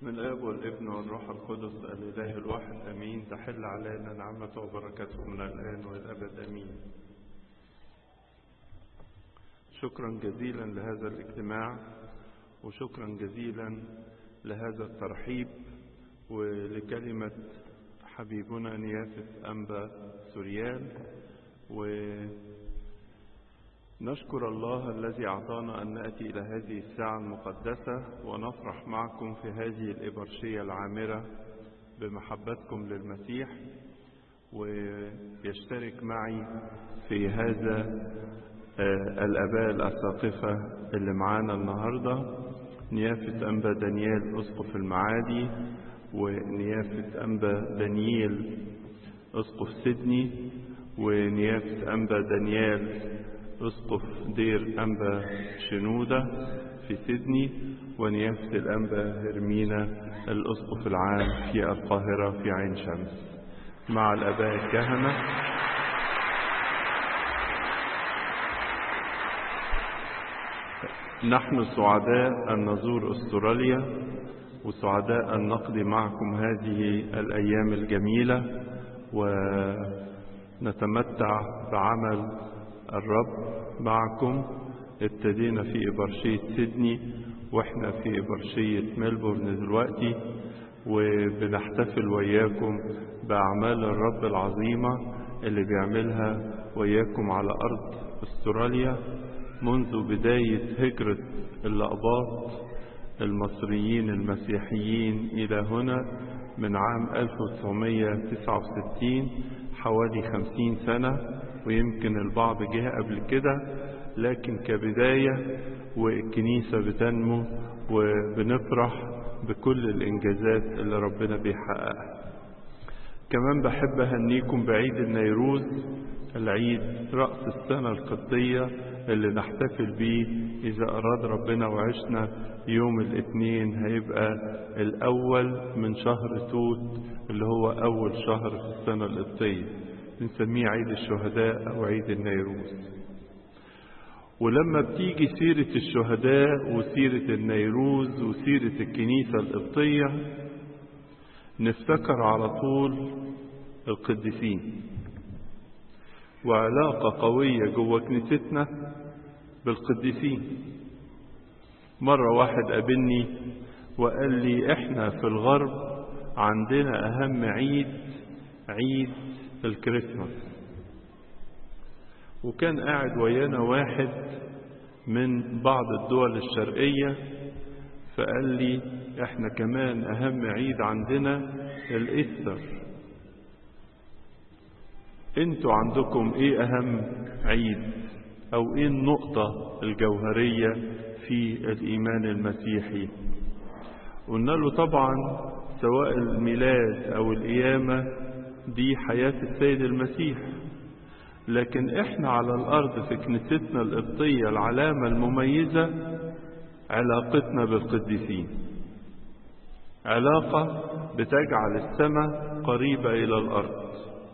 من الاب والابن والروح القدس الاله الواحد امين تحل علينا نعمته وبركاته من الان والابد امين شكرا جزيلا لهذا الاجتماع وشكرا جزيلا لهذا الترحيب ولكلمة حبيبنا نيافة أنبا سوريال ونشكر الله الذي أعطانا أن نأتي إلى هذه الساعة المقدسة ونفرح معكم في هذه الإبرشية العامرة بمحبتكم للمسيح ويشترك معي في هذا الأباء الأساقفة اللي معانا النهاردة نيافة أنبا دانيال أسقف المعادي ونيافة أنبا دانيال أسقف سيدني ونيافة أنبا دانيال أسقف دير أنبا شنودة في سيدني ونيافة الأنبا هرمينا الأسقف العام في القاهرة في عين شمس مع الأباء الكهنة نحن سعداء أن نزور أستراليا وسعداء أن نقضي معكم هذه الأيام الجميلة ونتمتع بعمل الرب معكم ابتدينا في إبرشية سيدني وإحنا في إبرشية ملبورن دلوقتي وبنحتفل وياكم بأعمال الرب العظيمة اللي بيعملها وياكم على أرض أستراليا منذ بداية هجرة الأقباط المصريين المسيحيين إلى هنا من عام 1969 حوالي 50 سنة ويمكن البعض جه قبل كده لكن كبداية والكنيسة بتنمو وبنفرح بكل الإنجازات اللي ربنا بيحققها كمان بحب أهنيكم بعيد النيروز العيد رأس السنة القبطية اللي نحتفل بيه إذا أراد ربنا وعشنا يوم الاثنين هيبقى الأول من شهر توت اللي هو أول شهر في السنة القبطية بنسميه عيد الشهداء أو عيد النيروز ولما بتيجي سيرة الشهداء وسيرة النيروز وسيرة الكنيسة القبطية نفتكر على طول القديسين وعلاقة قوية جوه كنيستنا بالقديسين مرة واحد قابلني وقال لي احنا في الغرب عندنا اهم عيد عيد الكريسماس وكان قاعد ويانا واحد من بعض الدول الشرقية فقال لي احنا كمان اهم عيد عندنا الايستر انتوا عندكم ايه اهم عيد او ايه النقطة الجوهرية في الايمان المسيحي قلنا له طبعا سواء الميلاد او القيامة دي حياة السيد المسيح لكن احنا على الارض في كنيستنا القبطية العلامة المميزة علاقتنا بالقديسين علاقة بتجعل السماء قريبة الى الارض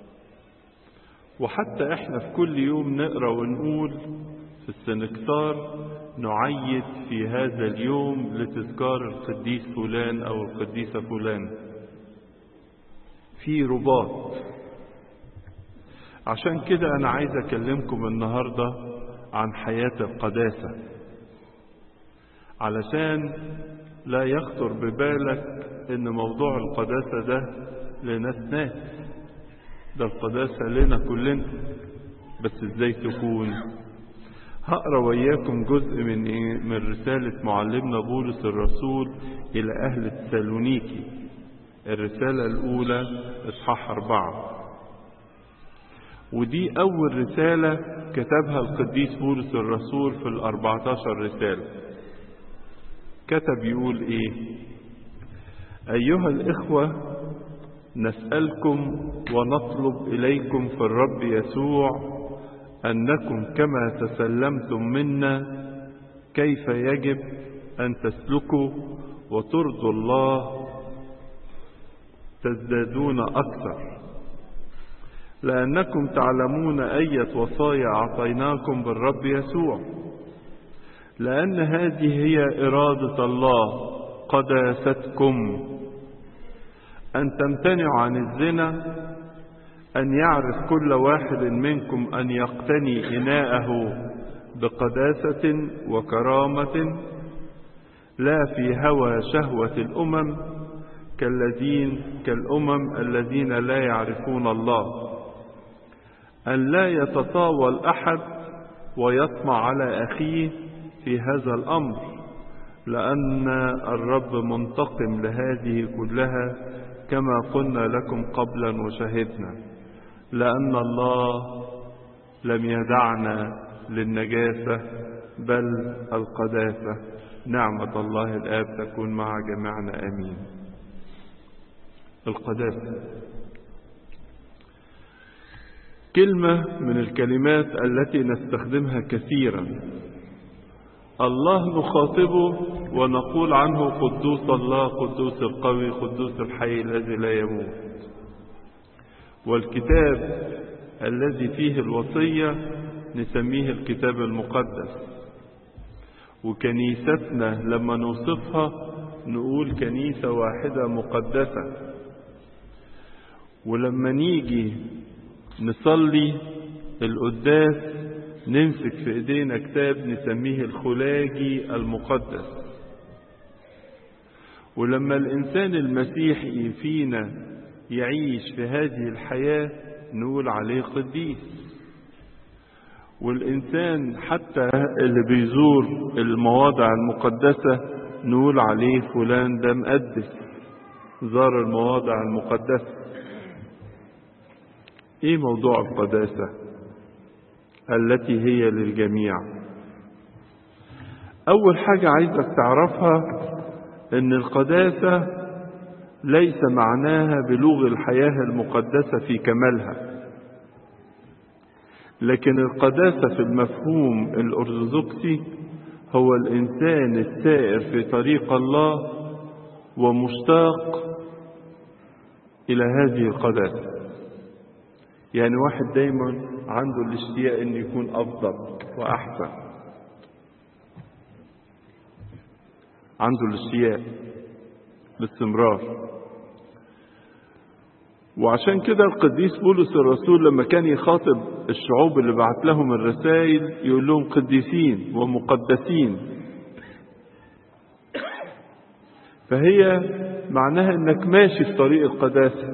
وحتى احنا في كل يوم نقرا ونقول في السنكسار نعيد في هذا اليوم لتذكار القديس فلان او القديسة فلان في رباط عشان كده انا عايز اكلمكم النهاردة عن حياة القداسة علشان لا يخطر ببالك ان موضوع القداسة ده لناس ناس ده القداسة لنا كلنا بس ازاي تكون هقرا وياكم جزء من من رسالة معلمنا بولس الرسول إلى أهل تسالونيكي الرسالة الأولى إصحاح أربعة ودي أول رسالة كتبها القديس بولس الرسول في الأربعتاشر رسالة كتب يقول إيه أيها الإخوة نسألكم ونطلب إليكم في الرب يسوع أنكم كما تسلمتم منا كيف يجب أن تسلكوا وترضوا الله تزدادون أكثر لأنكم تعلمون أية وصايا أعطيناكم بالرب يسوع لأن هذه هي إرادة الله قداستكم أن تمتنعوا عن الزنا أن يعرف كل واحد منكم أن يقتني إناءه بقداسة وكرامة لا في هوى شهوة الأمم كالذين كالأمم الذين لا يعرفون الله أن لا يتطاول أحد ويطمع على أخيه في هذا الأمر لأن الرب منتقم لهذه كلها كما قلنا لكم قبلا وشهدنا لأن الله لم يدعنا للنجاسة بل القداسة نعمة الله الآب تكون مع جميعنا آمين القداسة كلمة من الكلمات التي نستخدمها كثيرا الله نخاطبه ونقول عنه قدوس الله قدوس القوي قدوس الحي الذي لا يموت والكتاب الذي فيه الوصية نسميه الكتاب المقدس وكنيستنا لما نوصفها نقول كنيسة واحدة مقدسة ولما نيجي نصلي القداس نمسك في ايدينا كتاب نسميه الخلاجي المقدس ولما الانسان المسيحي فينا يعيش في هذه الحياة نقول عليه قديس والإنسان حتى اللي بيزور المواضع المقدسة نقول عليه فلان ده مقدس زار المواضع المقدسة ايه موضوع القداسة التي هي للجميع اول حاجة عايزك تعرفها ان القداسة ليس معناها بلوغ الحياة المقدسة في كمالها لكن القداسة في المفهوم الأرثوذكسي هو الإنسان السائر في طريق الله ومشتاق إلى هذه القداسة يعني واحد دايما عنده الاشتياق أن يكون أفضل وأحسن عنده الاشتياق باستمرار وعشان كده القديس بولس الرسول لما كان يخاطب الشعوب اللي بعت لهم الرسائل يقول لهم قديسين ومقدسين فهي معناها انك ماشي في طريق القداسة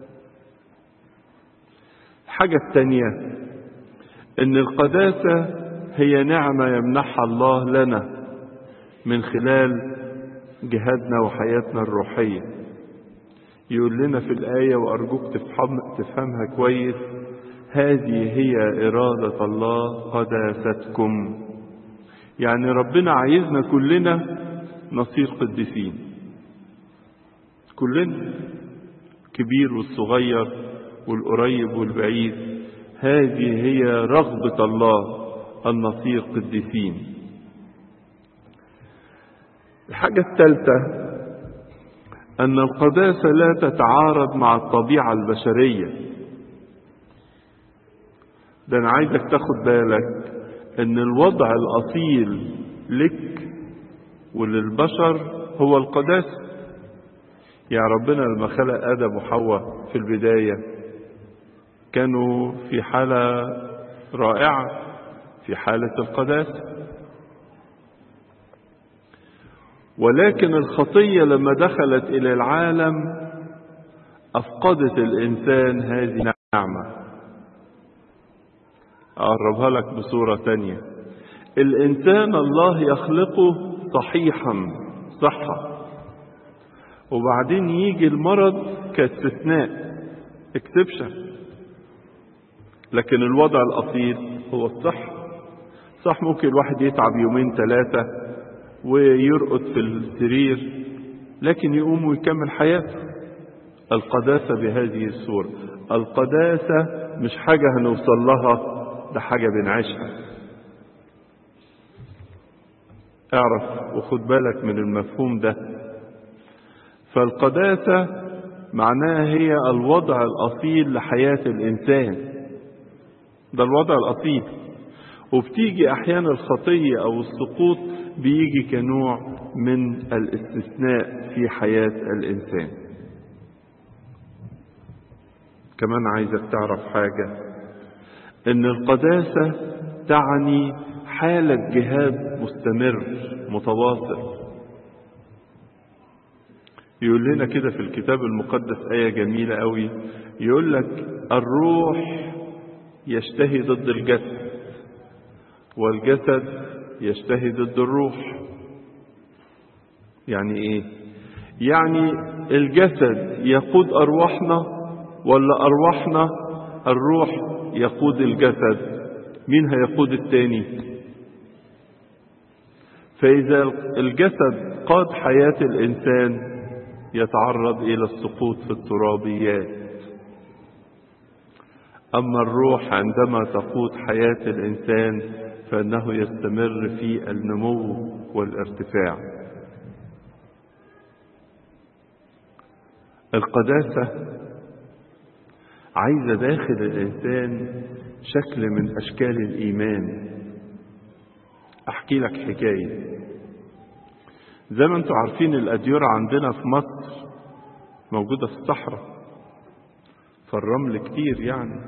الحاجة التانية ان القداسة هي نعمة يمنحها الله لنا من خلال جهادنا وحياتنا الروحيه يقول لنا في الآية وأرجوك تفهم تفهمها كويس هذه هي إرادة الله قداستكم يعني ربنا عايزنا كلنا نصير قديسين كلنا كبير والصغير والقريب والبعيد هذه هي رغبة الله أن نصير قديسين الحاجة الثالثة أن القداسة لا تتعارض مع الطبيعة البشرية ده أنا عايزك تاخد بالك أن الوضع الأصيل لك وللبشر هو القداسة يعني ربنا لما خلق آدم وحواء في البداية كانوا في حالة رائعة في حالة القداسة ولكن الخطية لما دخلت إلى العالم أفقدت الإنسان هذه النعمة أقربها لك بصورة تانية الإنسان الله يخلقه صحيحا صحة وبعدين يجي المرض كاستثناء اكسبشن لكن الوضع الأصيل هو الصحة صح ممكن الواحد يتعب يومين ثلاثة ويرقد في السرير لكن يقوم ويكمل حياته القداسة بهذه الصورة القداسة مش حاجة هنوصل لها ده حاجة بنعيشها اعرف وخد بالك من المفهوم ده فالقداسة معناها هي الوضع الأصيل لحياة الإنسان ده الوضع الأصيل وبتيجي أحيانا الخطية أو السقوط بيجي كنوع من الاستثناء في حياة الإنسان كمان عايزك تعرف حاجة إن القداسة تعني حالة جهاد مستمر متواصل يقول لنا كده في الكتاب المقدس آية جميلة قوي يقول لك الروح يشتهي ضد الجسد والجسد يشتهي ضد الروح يعني ايه يعني الجسد يقود ارواحنا ولا ارواحنا الروح يقود الجسد مين هيقود التاني فاذا الجسد قاد حياة الانسان يتعرض الى السقوط في الترابيات اما الروح عندما تقود حياة الانسان فانه يستمر في النمو والارتفاع القداسة عايزة داخل الإنسان شكل من أشكال الإيمان أحكي لك حكاية زي ما أنتم عارفين الأديرة عندنا في مصر موجودة في الصحراء فالرمل كتير يعني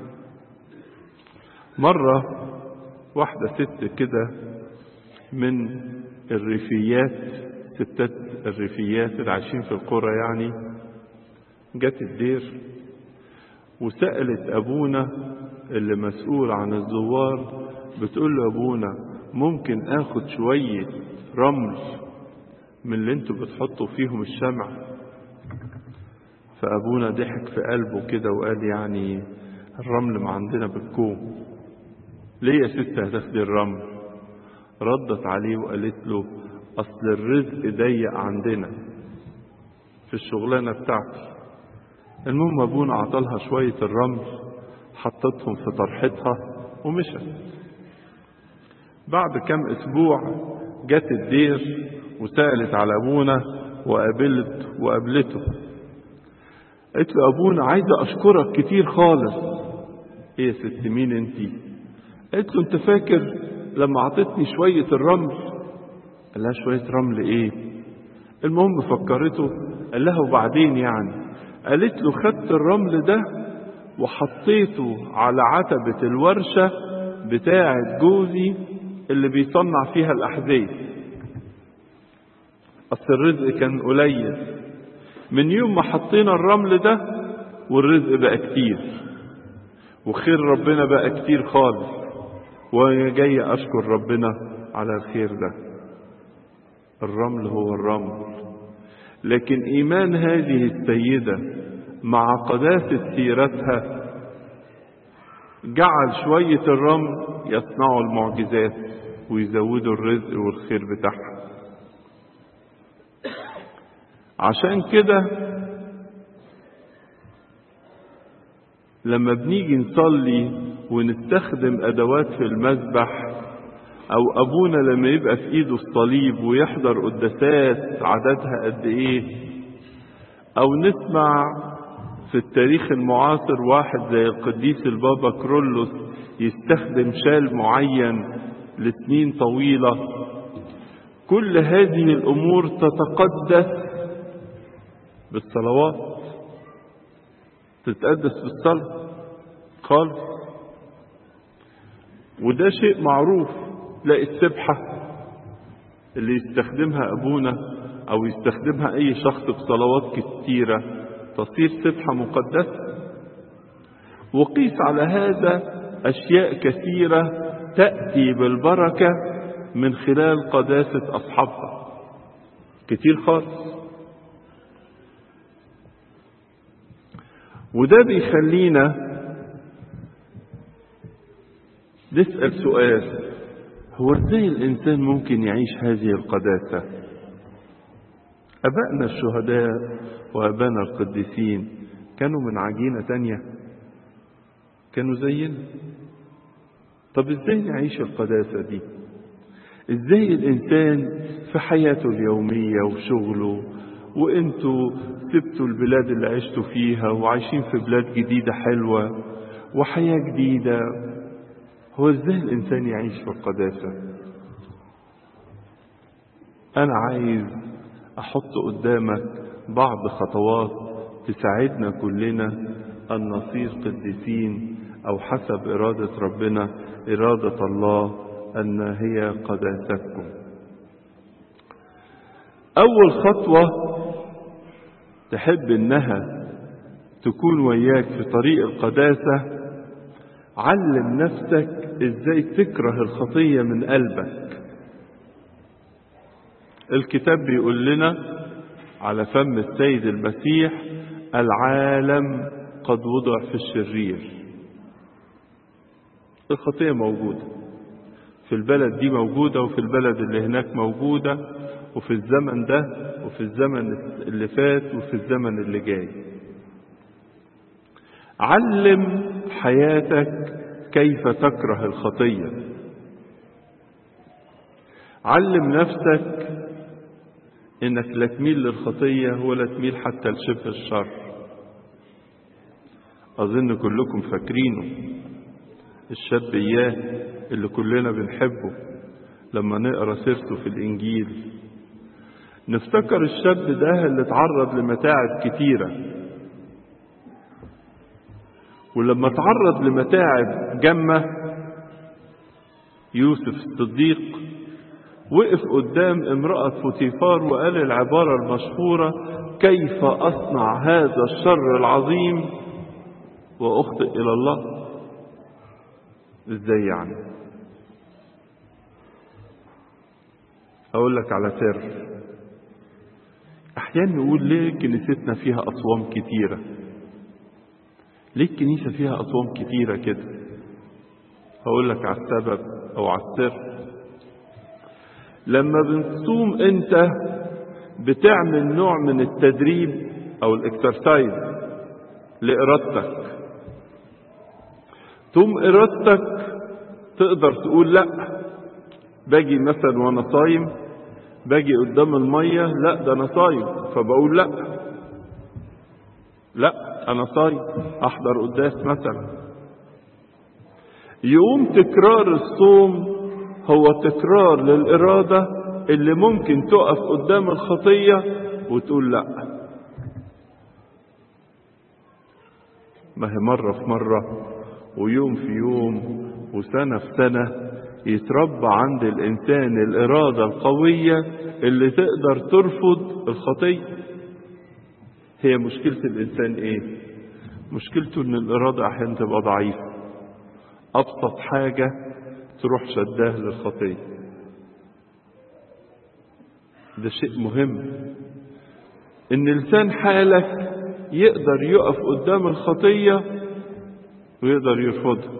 مرة واحدة ست كده من الريفيات ستات الريفيات اللي عايشين في القرى يعني جت الدير وسألت أبونا اللي مسؤول عن الزوار بتقول له أبونا ممكن آخد شوية رمل من اللي انتوا بتحطوا فيهم الشمع فأبونا ضحك في قلبه كده وقال يعني الرمل ما عندنا بالكوم ليه يا ست هتاخدي الرمل ردت عليه وقالت له أصل الرزق ضيق عندنا في الشغلانة بتاعتي المهم ابونا عطلها شوية الرمل حطتهم في طرحتها ومشت بعد كم اسبوع جت الدير وسألت على ابونا وقابلت وقابلته قالت له ابونا عايزة اشكرك كتير خالص ايه يا ست مين انتي قالت له انت فاكر لما عطتني شوية الرمل قال لها شوية رمل ايه المهم فكرته قال لها وبعدين يعني قالت له خدت الرمل ده وحطيته على عتبة الورشة بتاعة جوزي اللي بيصنع فيها الأحذية أصل الرزق كان قليل من يوم ما حطينا الرمل ده والرزق بقى كتير وخير ربنا بقى كتير خالص وأنا جاي أشكر ربنا على الخير ده الرمل هو الرمل لكن إيمان هذه السيدة مع قداسة سيرتها جعل شوية الرمل يصنعوا المعجزات ويزودوا الرزق والخير بتاعها عشان كده لما بنيجي نصلي ونستخدم أدوات في المذبح أو أبونا لما يبقى في إيده الصليب ويحضر قداسات عددها قد إيه أو نسمع في التاريخ المعاصر واحد زي القديس البابا كرولوس يستخدم شال معين لسنين طويلة كل هذه الأمور تتقدس بالصلوات تتقدس بالصلاة خالص وده شيء معروف تلاقي السبحة اللي يستخدمها أبونا أو يستخدمها أي شخص بصلوات كتيرة تصير سبحة مقدسة وقيس على هذا أشياء كثيرة تأتي بالبركة من خلال قداسة أصحابها كتير خالص وده بيخلينا نسأل سؤال هو ازاي الإنسان ممكن يعيش هذه القداسة أبائنا الشهداء وأبانا القديسين كانوا من عجينة تانية كانوا زينا طب ازاي نعيش القداسة دي ازاي الإنسان في حياته اليومية وشغله وانتوا سبتوا البلاد اللي عشتوا فيها وعايشين في بلاد جديدة حلوة وحياة جديدة هو ازاي الإنسان يعيش في القداسة أنا عايز أحط قدامك بعض خطوات تساعدنا كلنا أن نصير قديسين أو حسب إرادة ربنا إرادة الله أن هي قداستكم أول خطوة تحب إنها تكون وياك في طريق القداسة علم نفسك إزاي تكره الخطية من قلبك الكتاب بيقول لنا على فم السيد المسيح العالم قد وضع في الشرير الخطية موجودة في البلد دي موجودة وفي البلد اللي هناك موجودة وفي الزمن ده وفي الزمن اللي فات وفي الزمن اللي جاي علم حياتك كيف تكره الخطية علم نفسك انك لا تميل للخطية ولا تميل حتى لشبه الشر اظن كلكم فاكرينه الشاب اياه اللي كلنا بنحبه لما نقرا سيرته في الانجيل نفتكر الشاب ده اللي اتعرض لمتاعب كتيرة ولما تعرض لمتاعب جمة يوسف الصديق وقف قدام امرأة فوتيفار وقال العبارة المشهورة كيف أصنع هذا الشر العظيم وأخطئ إلى الله إزاي يعني أقول لك على سر أحيانا نقول ليه كنيستنا فيها أصوام كتيرة ليه الكنيسة فيها أصوام كتيرة كده هقول لك على السبب أو على السر لما بنصوم انت بتعمل نوع من التدريب او الاكسرسايز لارادتك تقوم ارادتك تقدر تقول لا باجي مثلا وانا صايم باجي قدام الميه لا ده انا صايم فبقول لا لا انا صايم احضر قداس مثلا يقوم تكرار الصوم هو تكرار للإرادة اللي ممكن تقف قدام الخطية وتقول لا ما هي مرة في مرة ويوم في يوم وسنة في سنة يتربى عند الإنسان الإرادة القوية اللي تقدر ترفض الخطية هي مشكلة الإنسان إيه؟ مشكلته إن الإرادة أحيانا تبقى ضعيفة أبسط حاجة تروح شداه للخطية ده شيء مهم ان لسان حالك يقدر يقف قدام الخطية ويقدر يرفضها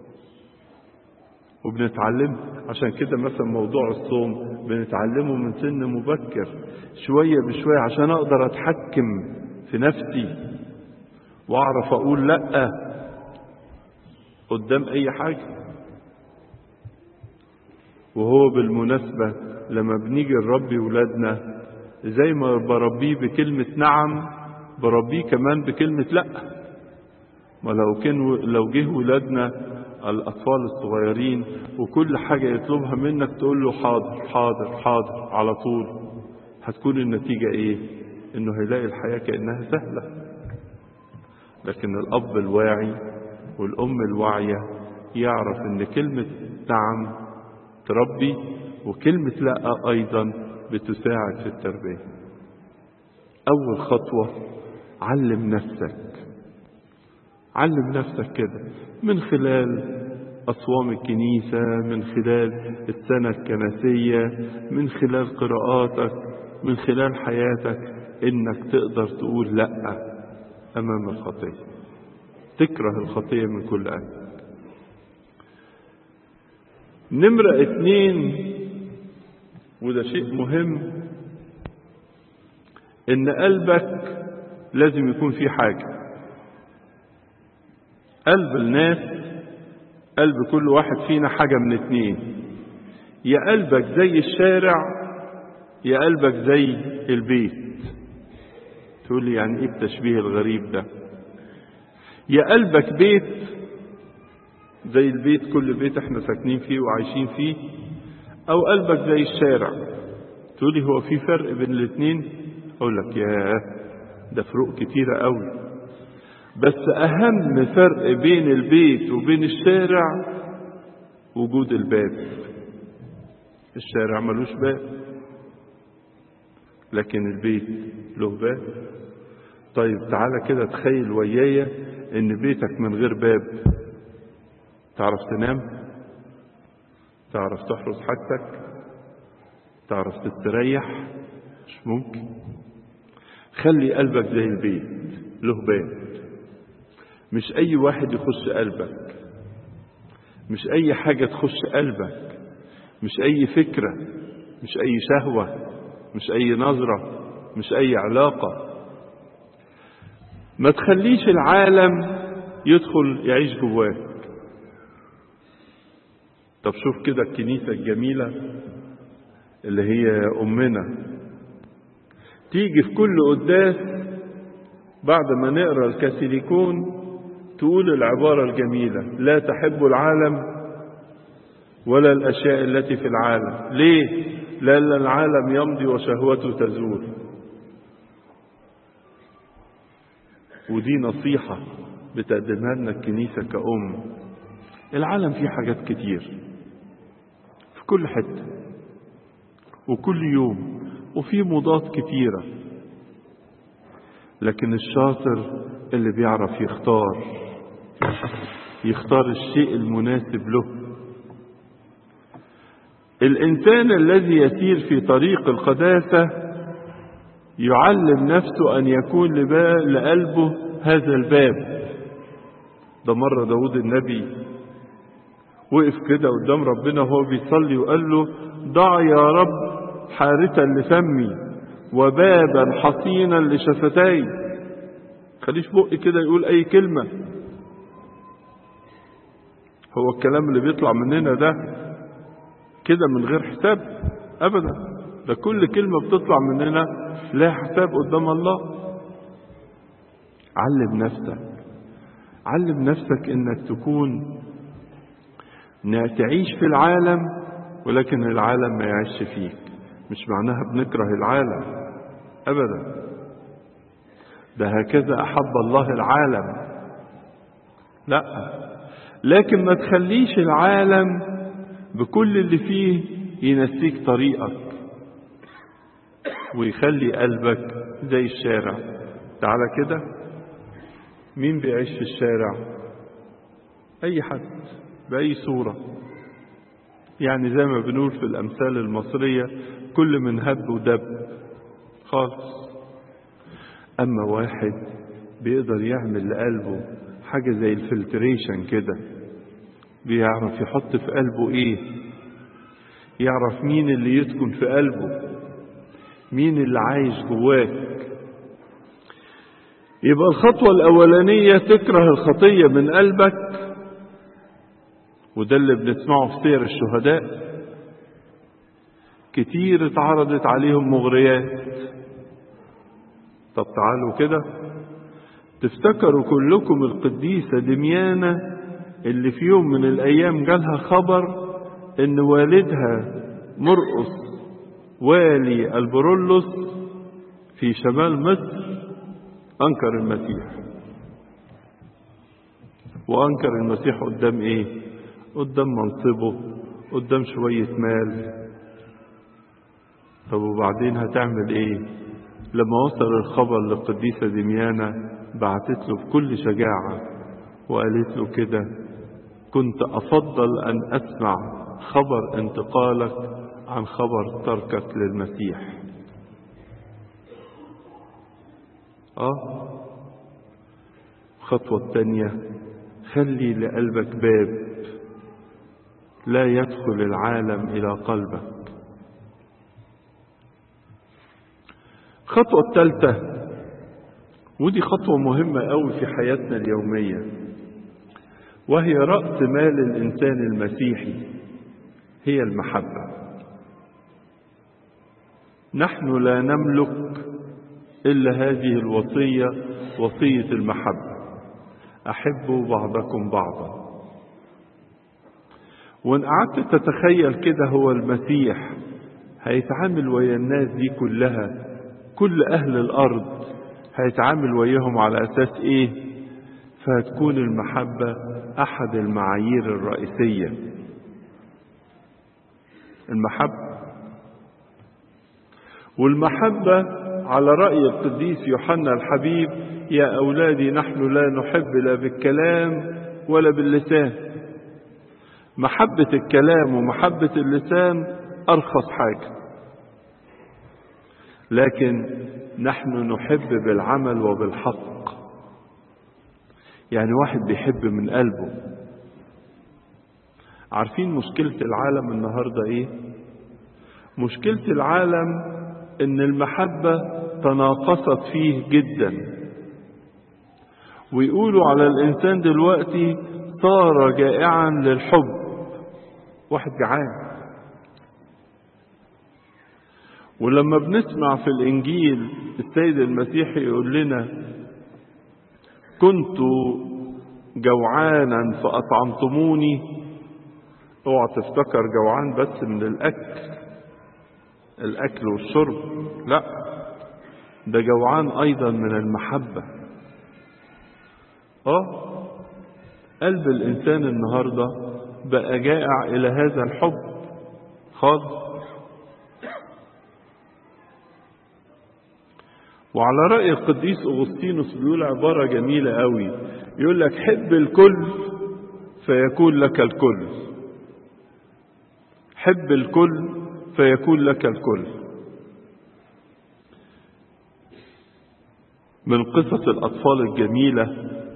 وبنتعلم عشان كده مثلا موضوع الصوم بنتعلمه من سن مبكر شوية بشوية عشان اقدر اتحكم في نفسي واعرف اقول لا قدام اي حاجه وهو بالمناسبة لما بنيجي نربي ولادنا زي ما بربيه بكلمة نعم بربيه كمان بكلمة لا ما لو كان لو جه ولادنا الأطفال الصغيرين وكل حاجة يطلبها منك تقول له حاضر حاضر حاضر على طول هتكون النتيجة ايه انه هيلاقي الحياة كأنها سهلة لكن الأب الواعي والأم الواعية يعرف ان كلمة نعم تربي وكلمة لا أيضا بتساعد في التربية أول خطوة علم نفسك علم نفسك كده من خلال أصوام الكنيسة من خلال السنة الكنسية من خلال قراءاتك من خلال حياتك إنك تقدر تقول لا أمام الخطية تكره الخطية من كل قلب نمرة اتنين وده شيء مهم ان قلبك لازم يكون فيه حاجة قلب الناس قلب كل واحد فينا حاجة من اتنين يا قلبك زي الشارع يا قلبك زي البيت تقول لي يعني ايه التشبيه الغريب ده يا قلبك بيت زي البيت كل بيت احنا ساكنين فيه وعايشين فيه او قلبك زي الشارع تقولي هو في فرق بين الاثنين اقول لك يا ده فروق كتيرة قوي بس اهم فرق بين البيت وبين الشارع وجود الباب الشارع ملوش باب لكن البيت له باب طيب تعالى كده تخيل ويايا ان بيتك من غير باب تعرف تنام تعرف تحرس حاجتك تعرف تستريح مش ممكن خلي قلبك زي البيت له باب مش اي واحد يخش قلبك مش اي حاجة تخش قلبك مش اي فكرة مش اي شهوة مش اي نظرة مش اي علاقة ما تخليش العالم يدخل يعيش جواك طب شوف كده الكنيسة الجميلة اللي هي أمنا تيجي في كل قداس بعد ما نقرا الكاثوليكون تقول العبارة الجميلة لا تحب العالم ولا الأشياء التي في العالم ليه؟ لأن العالم يمضي وشهوته تزول ودي نصيحة بتقدمها لنا الكنيسة كأم العالم فيه حاجات كتير في كل حتة وكل يوم وفي موضات كتيرة لكن الشاطر اللي بيعرف يختار يختار الشيء المناسب له الإنسان الذي يسير في طريق القداسة يعلم نفسه أن يكون لقلبه هذا الباب ده مرة داود النبي وقف كده قدام ربنا وهو بيصلي وقال له ضع يا رب حارسا لفمي وبابا حصينا لشفتي خليش بقي كده يقول اي كلمة هو الكلام اللي بيطلع مننا ده كده من غير حساب ابدا ده كل كلمة بتطلع مننا لها حساب قدام الله علم نفسك علم نفسك انك تكون انك تعيش في العالم ولكن العالم ما يعيش فيك مش معناها بنكره العالم ابدا ده هكذا احب الله العالم لا لكن ما تخليش العالم بكل اللي فيه ينسيك طريقك ويخلي قلبك زي الشارع تعالى كده مين بيعيش في الشارع اي حد باي صوره يعني زي ما بنقول في الامثال المصريه كل من هب ودب خالص اما واحد بيقدر يعمل لقلبه حاجه زي الفلتريشن كده بيعرف يحط في قلبه ايه يعرف مين اللي يسكن في قلبه مين اللي عايش جواك يبقى الخطوة الأولانية تكره الخطية من قلبك وده اللي بنسمعه في سير الشهداء كتير اتعرضت عليهم مغريات طب تعالوا كده تفتكروا كلكم القديسة دميانة اللي في يوم من الأيام جالها خبر إن والدها مرقص والي البرولوس في شمال مصر أنكر المسيح وأنكر المسيح قدام إيه؟ قدام منصبه قدام شوية مال طب وبعدين هتعمل إيه؟ لما وصل الخبر للقديسة دميانة بعتت له بكل شجاعة وقالت له كده كنت أفضل أن أسمع خبر انتقالك عن خبر تركك للمسيح اه الخطوة الثانية خلي لقلبك باب لا يدخل العالم إلى قلبك الخطوة الثالثة ودي خطوة مهمة أوي في حياتنا اليومية وهي رأس مال الإنسان المسيحي هي المحبة نحن لا نملك إلا هذه الوصية وصية المحبة أحبوا بعضكم بعضا وإن قعدت تتخيل كده هو المسيح هيتعامل ويا الناس دي كلها كل أهل الأرض هيتعامل وياهم على أساس إيه فهتكون المحبة أحد المعايير الرئيسية المحبة والمحبة على رأي القديس يوحنا الحبيب يا أولادي نحن لا نحب لا بالكلام ولا باللسان محبة الكلام ومحبة اللسان أرخص حاجة لكن نحن نحب بالعمل وبالحق يعني واحد بيحب من قلبه عارفين مشكلة العالم النهاردة ايه مشكلة العالم ان المحبة تناقصت فيه جدا ويقولوا على الانسان دلوقتي صار جائعا للحب واحد جعان ولما بنسمع في الانجيل السيد المسيح يقول لنا كنت جوعانا فاطعمتموني اوعى تفتكر جوعان بس من الاكل الاكل والشرب لا ده جوعان ايضا من المحبه اه قلب الانسان النهارده بقى جائع الى هذا الحب خالص وعلى رأي القديس أغسطينوس بيقول عبارة جميلة قوي يقول لك حب الكل فيكون لك الكل حب الكل فيكون لك الكل من قصص الأطفال الجميلة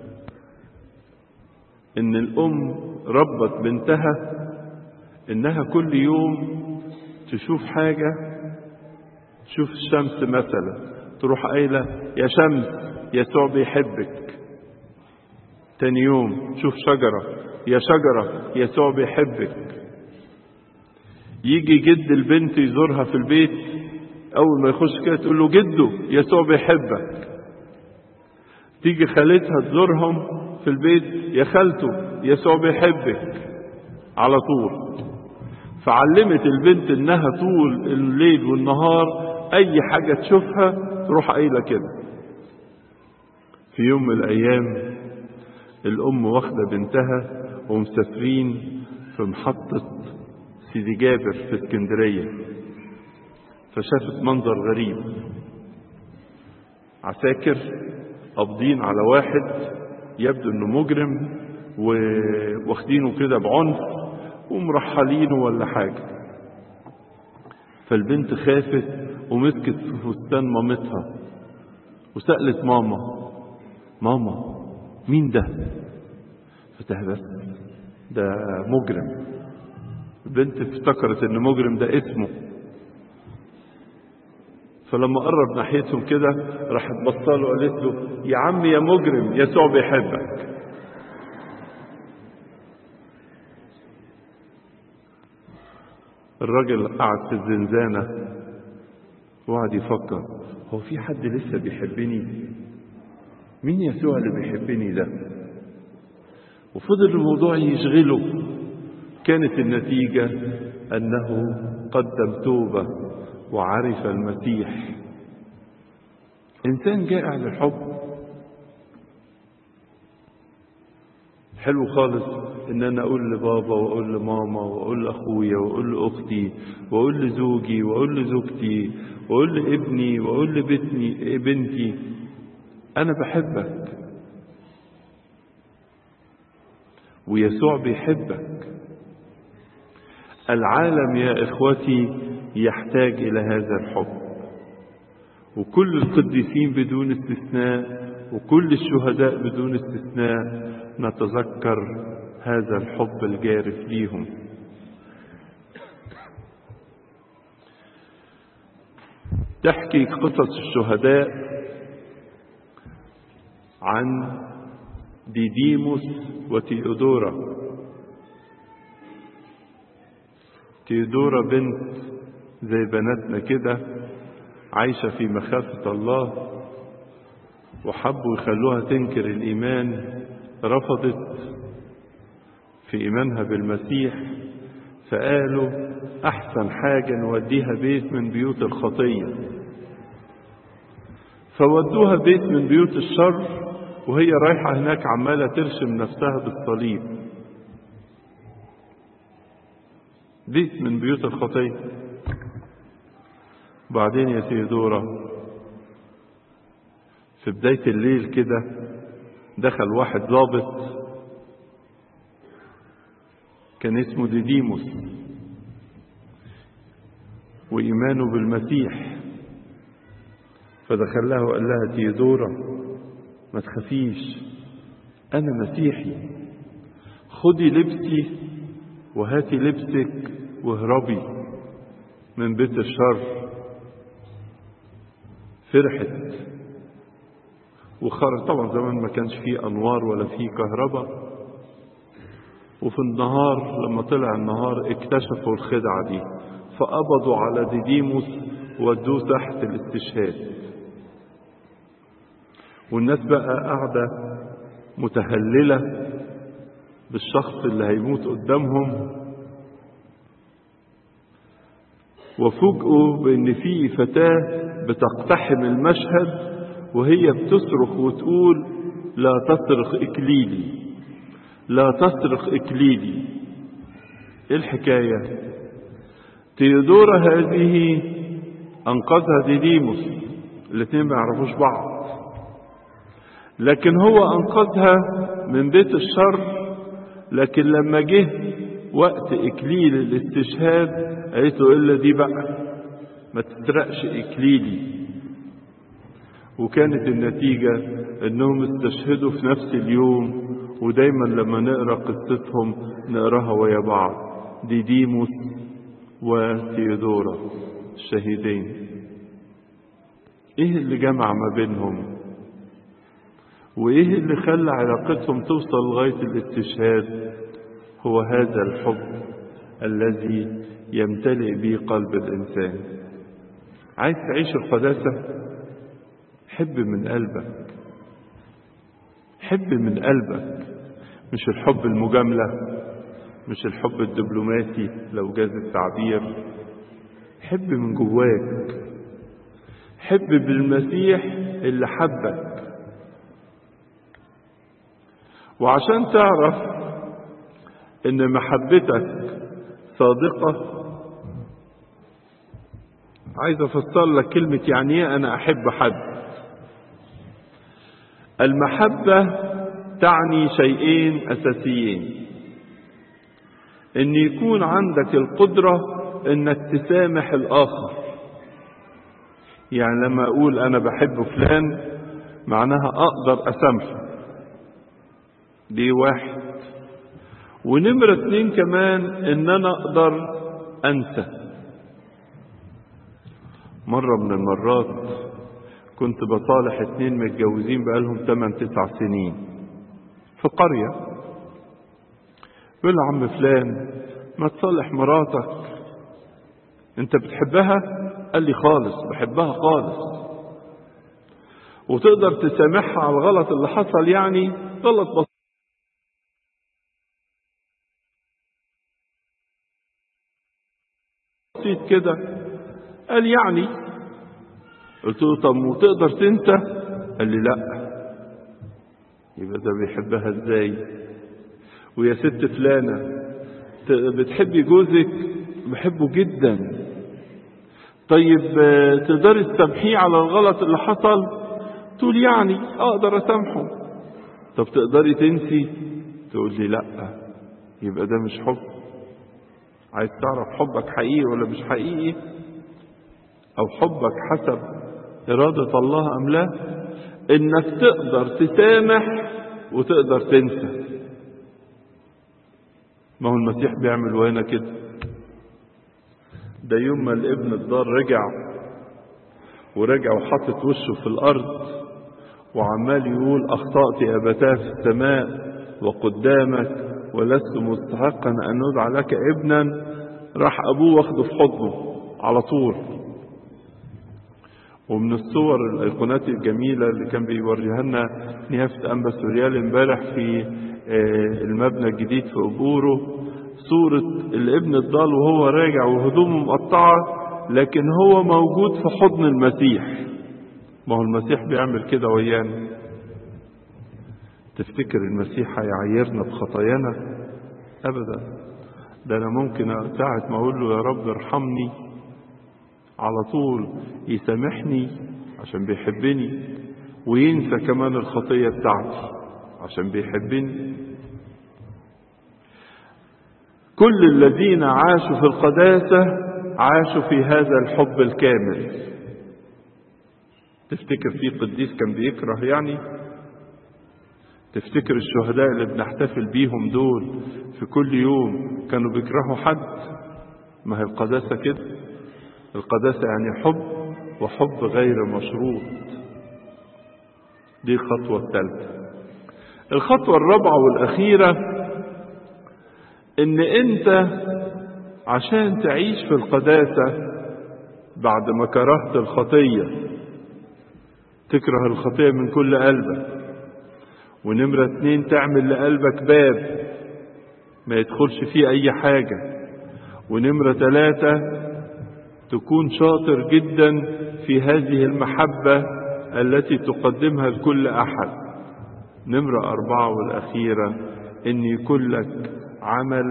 إن الأم ربت بنتها إنها كل يوم تشوف حاجة تشوف الشمس مثلا تروح قايلة يا شمس يسوع بيحبك تاني يوم تشوف شجرة يا شجرة يسوع بيحبك يجي جد البنت يزورها في البيت أول ما يخش كده تقول له جده يسوع بيحبك تيجي خالتها تزورهم في البيت يا خالته يسوع بيحبك على طول فعلمت البنت انها طول الليل والنهار اي حاجة تشوفها تروح قايلة كده في يوم من الايام الام واخدة بنتها ومسافرين في محطة سيدي جابر في اسكندرية فشافت منظر غريب عساكر قابضين على واحد يبدو انه مجرم واخدينه كده بعنف ومرحلينه ولا حاجة فالبنت خافت ومسكت في فستان مامتها وسألت ماما ماما مين ده فتهبس ده مجرم البنت افتكرت ان مجرم ده اسمه فلما قرب ناحيتهم كده راحت بصاله وقالت له يا عم يا مجرم يسوع بيحبك الراجل قعد في الزنزانة وقعد يفكر هو في حد لسه بيحبني مين يسوع اللي بيحبني ده وفضل الموضوع يشغله كانت النتيجة أنه قدم توبة وعرف المسيح إنسان جائع للحب حلو خالص ان انا اقول لبابا واقول لماما واقول لاخويا واقول لاختي واقول لزوجي واقول لزوجتي واقول لابني واقول لبنتي بنتي انا بحبك ويسوع بيحبك العالم يا اخوتي يحتاج الى هذا الحب وكل القديسين بدون استثناء وكل الشهداء بدون استثناء نتذكر هذا الحب الجارف ليهم تحكي قصص الشهداء عن ديديموس وتيودورا تيودورا بنت زي بناتنا كده عايشة في مخافة الله وحبوا يخلوها تنكر الإيمان رفضت في إيمانها بالمسيح فقالوا أحسن حاجة نوديها بيت من بيوت الخطية فودوها بيت من بيوت الشر وهي رايحة هناك عمالة ترشم نفسها بالصليب بيت من بيوت الخطية وبعدين يا سيدورة في بداية الليل كده دخل واحد ضابط كان اسمه ديديموس وإيمانه بالمسيح فدخل لها وقال لها تيدورة ما تخافيش أنا مسيحي خدي لبسي وهاتي لبسك واهربي من بيت الشر فرحت وخرج طبعا زمان ما كانش فيه أنوار ولا فيه كهرباء وفي النهار لما طلع النهار اكتشفوا الخدعة دي فقبضوا على ديديموس ودوه تحت الاستشهاد والناس بقى قاعدة متهللة بالشخص اللي هيموت قدامهم وفوجئوا بان في فتاة بتقتحم المشهد وهي بتصرخ وتقول لا تصرخ اكليلي لا تصرخ اكليلي ايه الحكاية تيودورا هذه انقذها ديديموس الاثنين ما يعرفوش بعض لكن هو انقذها من بيت الشر لكن لما جه وقت اكليل الاستشهاد قالت له الا دي بقى ما تسرقش اكليلي وكانت النتيجة انهم استشهدوا في نفس اليوم ودايما لما نقرا قصتهم نقراها ويا بعض ديديموس وتيودورا الشهيدين ايه اللي جمع ما بينهم وايه اللي خلى علاقتهم توصل لغايه الاستشهاد هو هذا الحب الذي يمتلئ به قلب الانسان عايز تعيش القداسه حب من قلبك حب من قلبك مش الحب المجامله مش الحب الدبلوماسي لو جاز التعبير حب من جواك حب بالمسيح اللي حبك وعشان تعرف ان محبتك صادقة عايز افسر لك كلمة يعني ايه انا احب حد المحبة تعني شيئين اساسيين ان يكون عندك القدرة انك تسامح الاخر يعني لما اقول انا بحب فلان معناها اقدر اسامحه دي واحد ونمرة اتنين كمان ان انا اقدر انسى مرة من المرات كنت بصالح اتنين متجوزين بقالهم 8 9 سنين في قرية يقول له عم فلان ما تصالح مراتك انت بتحبها قال لي خالص بحبها خالص وتقدر تسامحها على الغلط اللي حصل يعني غلط بسيط بسيط كده قال يعني قلت له طب وتقدر تنسى قال لي لا يبقى ده بيحبها ازاي ويا ست فلانة بتحبي جوزك بحبه جدا طيب تقدري تسامحيه على الغلط اللي حصل تقول يعني اقدر اسامحه طب تقدري تنسي تقول لي لا يبقى ده مش حب عايز تعرف حبك حقيقي ولا مش حقيقي او حبك حسب إرادة الله أم لا إنك تقدر تسامح وتقدر تنسى ما هو المسيح بيعمل وهنا كده ده يوم ما الابن الضار رجع ورجع وحطت وشه في الأرض وعمال يقول أخطأت يا أبتاه في السماء وقدامك ولست مستحقا أن ندعى لك ابنا راح أبوه واخده في حضنه على طول ومن الصور الايقونات الجميله اللي كان بيوريها لنا نيافه انبا سوريال امبارح في المبنى الجديد في ابورو صورة الابن الضال وهو راجع وهدومه مقطعة لكن هو موجود في حضن المسيح ما هو المسيح بيعمل كده ويانا تفتكر المسيح هيعيرنا بخطايانا ابدا ده انا ممكن ساعة ما اقول له يا رب ارحمني على طول يسامحني عشان بيحبني وينسى كمان الخطية بتاعتي عشان بيحبني كل الذين عاشوا في القداسة عاشوا في هذا الحب الكامل تفتكر في قديس كان بيكره يعني تفتكر الشهداء اللي بنحتفل بيهم دول في كل يوم كانوا بيكرهوا حد ما هي القداسة كده القداسة يعني حب وحب غير مشروط دي الخطوة الثالثة الخطوة الرابعة والأخيرة إن أنت عشان تعيش في القداسة بعد ما كرهت الخطية تكره الخطية من كل قلبك ونمرة اتنين تعمل لقلبك باب ما يدخلش فيه أي حاجة ونمرة ثلاثة تكون شاطر جدا في هذه المحبة التي تقدمها لكل أحد نمرة أربعة والأخيرة أن يكون لك عمل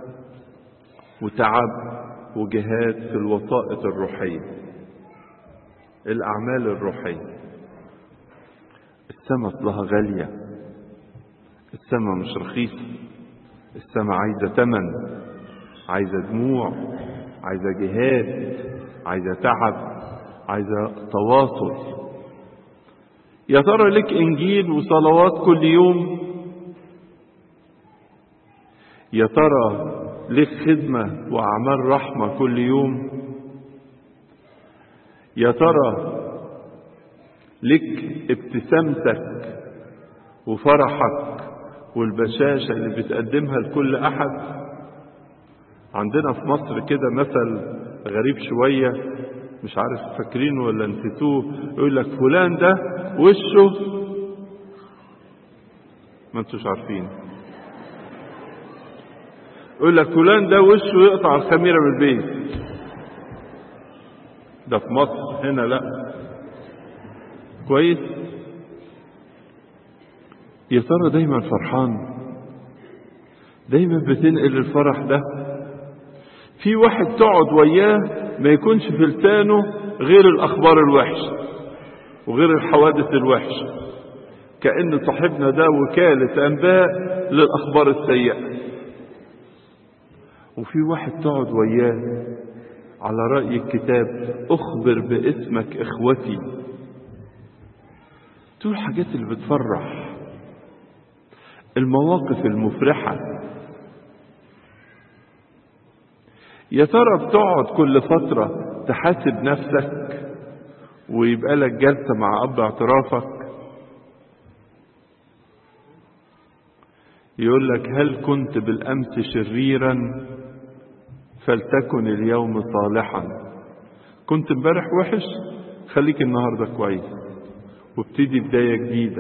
وتعب وجهاد في الوسائط الروحية الأعمال الروحية السماء لها غالية السماء مش رخيصة السماء عايزة تمن عايزة دموع عايزة جهاد عايزة تعب عايزة تواصل يا ترى لك انجيل وصلوات كل يوم يا ترى لك خدمة واعمال رحمة كل يوم يا ترى لك ابتسامتك وفرحك والبشاشة اللي بتقدمها لكل أحد عندنا في مصر كده مثل غريب شوية مش عارف فاكرينه ولا نسيتوه يقول لك فلان ده وشه ما انتوش عارفين يقول لك فلان ده وشه يقطع الخميرة من البيت ده في مصر هنا لا كويس يا ترى دايما فرحان دايما بتنقل الفرح ده في واحد تقعد وياه ما يكونش في لسانه غير الاخبار الوحشه وغير الحوادث الوحشه كأن صاحبنا ده وكالة أنباء للأخبار السيئة وفي واحد تقعد وياه على رأي الكتاب أخبر باسمك إخوتي تقول حاجات اللي بتفرح المواقف المفرحة يا ترى بتقعد كل فترة تحاسب نفسك ويبقى لك جلسة مع أب اعترافك يقول لك هل كنت بالأمس شريرا فلتكن اليوم صالحا كنت امبارح وحش خليك النهاردة كويس وابتدي بداية جديدة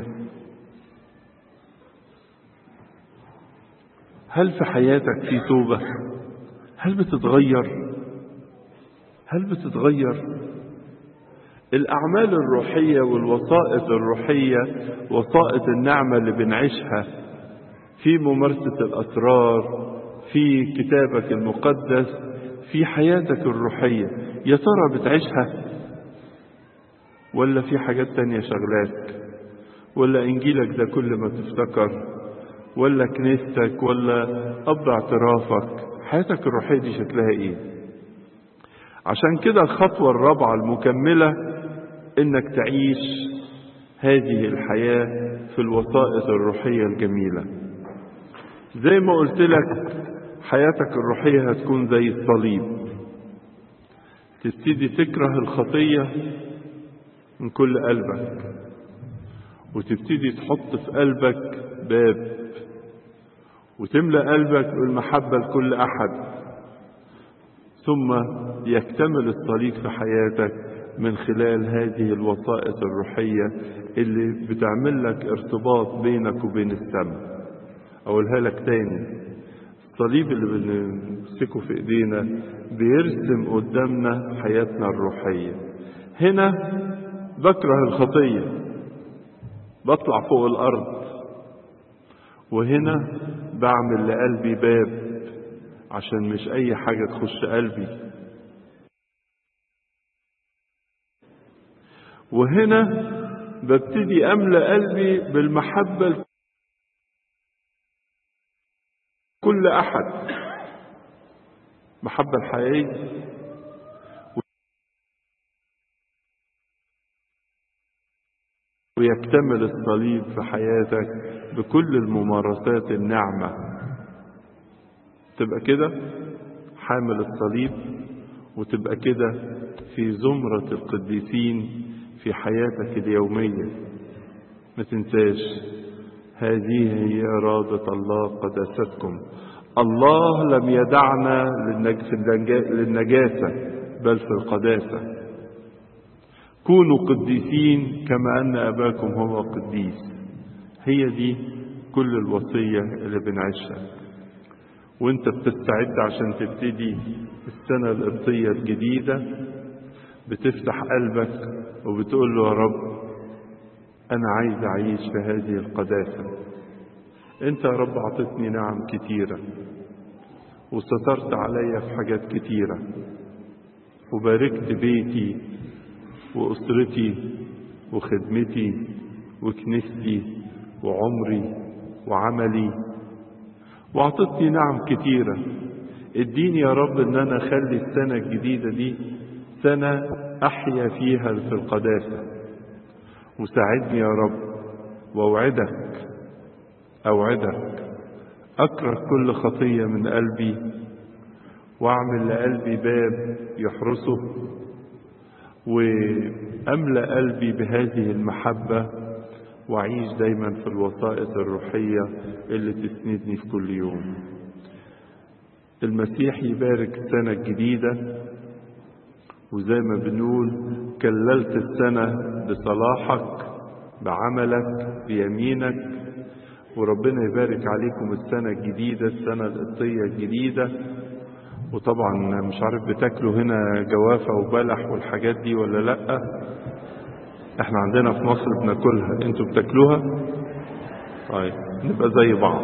هل في حياتك في توبة هل بتتغير هل بتتغير الأعمال الروحية والوسائط الروحية وسائط النعمة اللي بنعيشها في ممارسة الأسرار في كتابك المقدس في حياتك الروحية يا ترى بتعيشها ولا في حاجات تانية شغلاك ولا إنجيلك ده كل ما تفتكر ولا كنيستك ولا أب اعترافك حياتك الروحية دي شكلها إيه عشان كده الخطوة الرابعة المكملة إنك تعيش هذه الحياة في الوسائط الروحية الجميلة زي ما قلت لك حياتك الروحية هتكون زي الصليب تبتدي تكره الخطية من كل قلبك وتبتدي تحط في قلبك باب وتملأ قلبك بالمحبة لكل أحد ثم يكتمل الصليب في حياتك من خلال هذه الوسائط الروحية اللي بتعمل لك ارتباط بينك وبين السماء أقولها لك تاني الصليب اللي بنمسكه في ايدينا بيرسم قدامنا حياتنا الروحية هنا بكره الخطية بطلع فوق الأرض وهنا بعمل لقلبي باب عشان مش أي حاجة تخش قلبي وهنا ببتدي أملأ قلبي بالمحبة كل أحد محبة الحقيقية ويكتمل الصليب في حياتك بكل الممارسات الناعمة تبقى كده حامل الصليب وتبقى كده في زمرة القديسين في حياتك اليومية ما تنساش هذه هي إرادة الله قداستكم الله لم يدعنا للنجاسة بل في القداسة كونوا قديسين كما أن أباكم هو قديس هي دي كل الوصية اللي بنعيشها وانت بتستعد عشان تبتدي السنة القبطية الجديدة بتفتح قلبك وبتقول له يا رب أنا عايز أعيش في هذه القداسة أنت يا رب أعطتني نعم كتيرة وسترت عليا في حاجات كتيرة وباركت بيتي وأسرتي وخدمتي وكنيستي وعمري وعملي وأعطتني نعم كتيرة اديني يا رب ان انا اخلي السنة الجديدة دي سنة احيا فيها في القداسة وساعدني يا رب واوعدك اوعدك اكره كل خطية من قلبي واعمل لقلبي باب يحرسه واملأ قلبي بهذه المحبة واعيش دايما في الوسائط الروحية اللي تسندني في كل يوم المسيح يبارك السنة الجديدة وزي ما بنقول كللت السنة بصلاحك بعملك بيمينك وربنا يبارك عليكم السنة الجديدة السنة القبطية الجديدة وطبعا مش عارف بتاكلوا هنا جوافة وبلح والحاجات دي ولا لأ احنا عندنا في مصر بناكلها انتوا بتاكلوها طيب نبقى زي بعض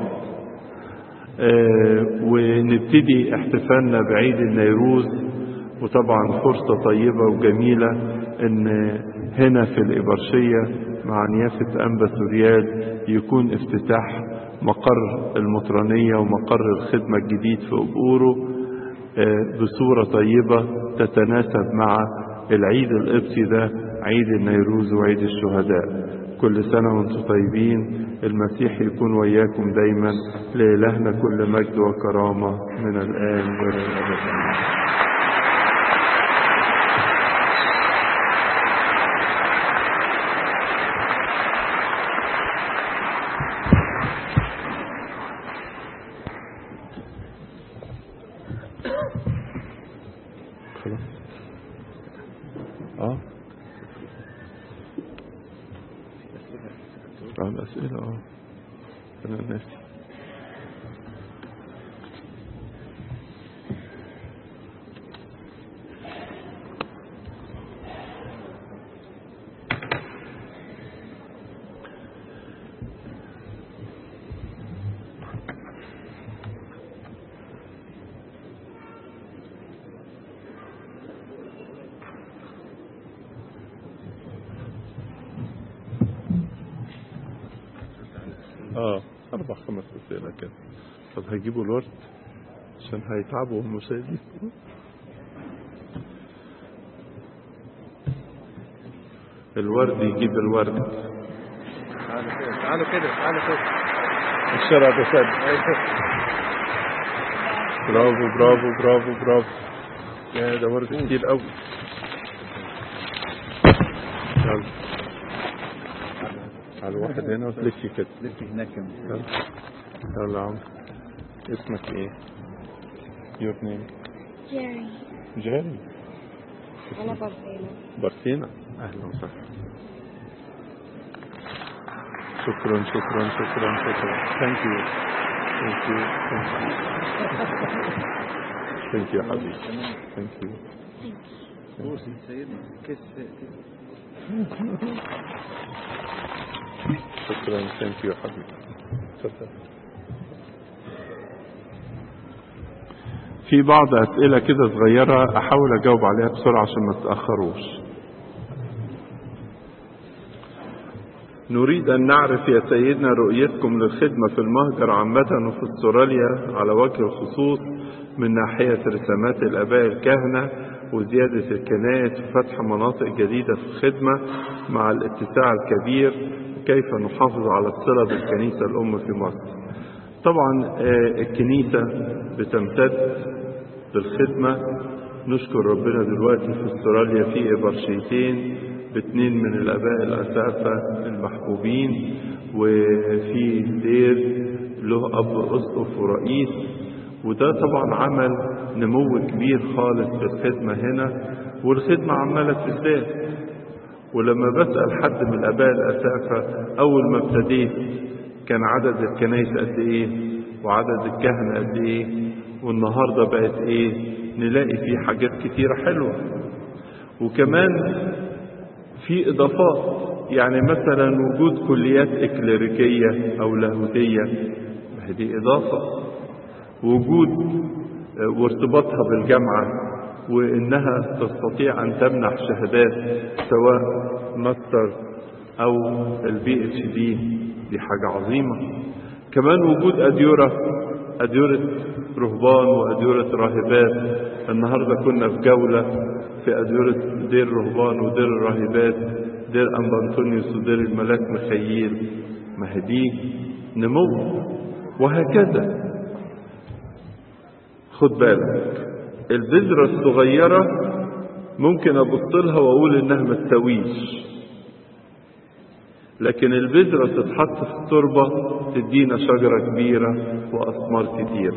اه ونبتدي احتفالنا بعيد النيروز وطبعا فرصة طيبة وجميلة ان هنا في الإبرشية مع نيافة أنبا سوريال يكون افتتاح مقر المطرانية ومقر الخدمة الجديد في أبورو اه بصورة طيبة تتناسب مع العيد القبطي ده عيد النيروز وعيد الشهداء كل سنة وانتم طيبين المسيح يكون وياكم دايما لإلهنا كل مجد وكرامة من الآن وإلى الأبد خلاص اه اه الأسئلة اه أنا ناسي اه أربع خمس أسئلة كده طب هيجيبوا الورد عشان هيتعبوا هم شايلين الورد يجيب الورد تعالوا كده تعالوا كده تعالوا كده الشارع ده سد برافو برافو برافو برافو يا ده ورد كتير قوي يلا على واحد هنا وتلفي كده لف هناك كمان يلا يلا يا عم اسمك ايه؟ يور نيم جيري جاري أنا بابينا بارسينا اهلا وسهلا شكرا شكرا شكرا شكرا ثانك يو Thank you. Thank you يا حبيبي. Thank you. بوسي سيدنا كس كس شكرا. Thank you يا حبيبي. اتفضل. في بعض أسئلة كده صغيرة أحاول أجاوب عليها بسرعة عشان ما تتأخروش. نريد أن نعرف يا سيدنا رؤيتكم للخدمة في المهجر عامة وفي استراليا على وجه الخصوص من ناحية رسامات الآباء الكهنة وزيادة الكنائس وفتح مناطق جديدة في الخدمة مع الاتساع الكبير كيف نحافظ على الصلة بالكنيسة الأم في مصر طبعا آه، الكنيسة بتمتد بالخدمة نشكر ربنا دلوقتي في استراليا في إبرشيتين باتنين من الآباء الأسافة المحبوبين وفي دير له أب أسقف ورئيس وده طبعا عمل نمو كبير خالص في الخدمة هنا والخدمة عمالة تزداد ولما بسأل حد من الآباء الأسافة أول ما ابتديت كان عدد الكنايس قد إيه وعدد الكهنة قد إيه والنهاردة بقت إيه نلاقي فيه حاجات كتيرة حلوة وكمان في إضافات يعني مثلا وجود كليات إكليريكية أو لاهوتية ما هي دي إضافة وجود آه، وارتباطها بالجامعة وإنها تستطيع أن تمنح شهادات سواء ماستر أو البي اتش دي دي حاجة عظيمة كمان وجود أديرة أديرة رهبان وأديرة راهبات النهاردة كنا في جولة في أديرة دير رهبان ودير الراهبات دير أنبا أنطونيوس ودير الملاك مخيل ما هي دي نمو وهكذا خد بالك البذرة الصغيرة ممكن أبص لها وأقول إنها ما تساويش لكن البذرة تتحط في التربة تدينا شجرة كبيرة وأثمار كتيرة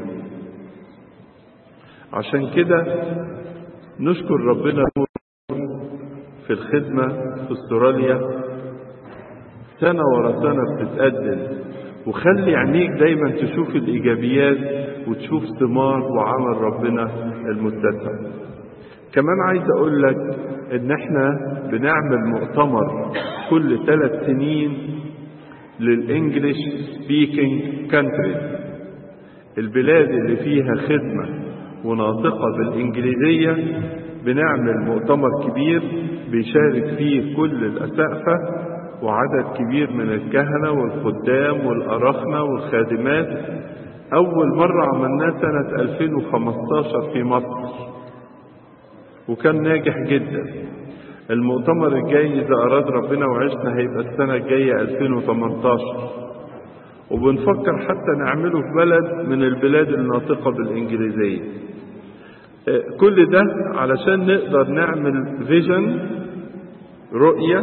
عشان كده نشكر ربنا في الخدمة في استراليا سنة ورا سنة بتتقدم وخلي عينيك دايما تشوف الإيجابيات وتشوف ثمار وعمل ربنا المتسع كمان عايز أقول لك إن إحنا بنعمل مؤتمر كل ثلاث سنين للإنجليش سبيكينج كانتريز البلاد اللي فيها خدمة وناطقة بالإنجليزية بنعمل مؤتمر كبير بيشارك فيه كل الأسقفة وعدد كبير من الكهنة والخدام والأرخنة والخادمات أول مرة عملناه سنة 2015 في مصر وكان ناجح جدا المؤتمر الجاي إذا أراد ربنا وعشنا هيبقى السنة الجاية 2018 وبنفكر حتى نعمله في بلد من البلاد الناطقة بالإنجليزية آه، كل ده علشان نقدر نعمل فيجن رؤية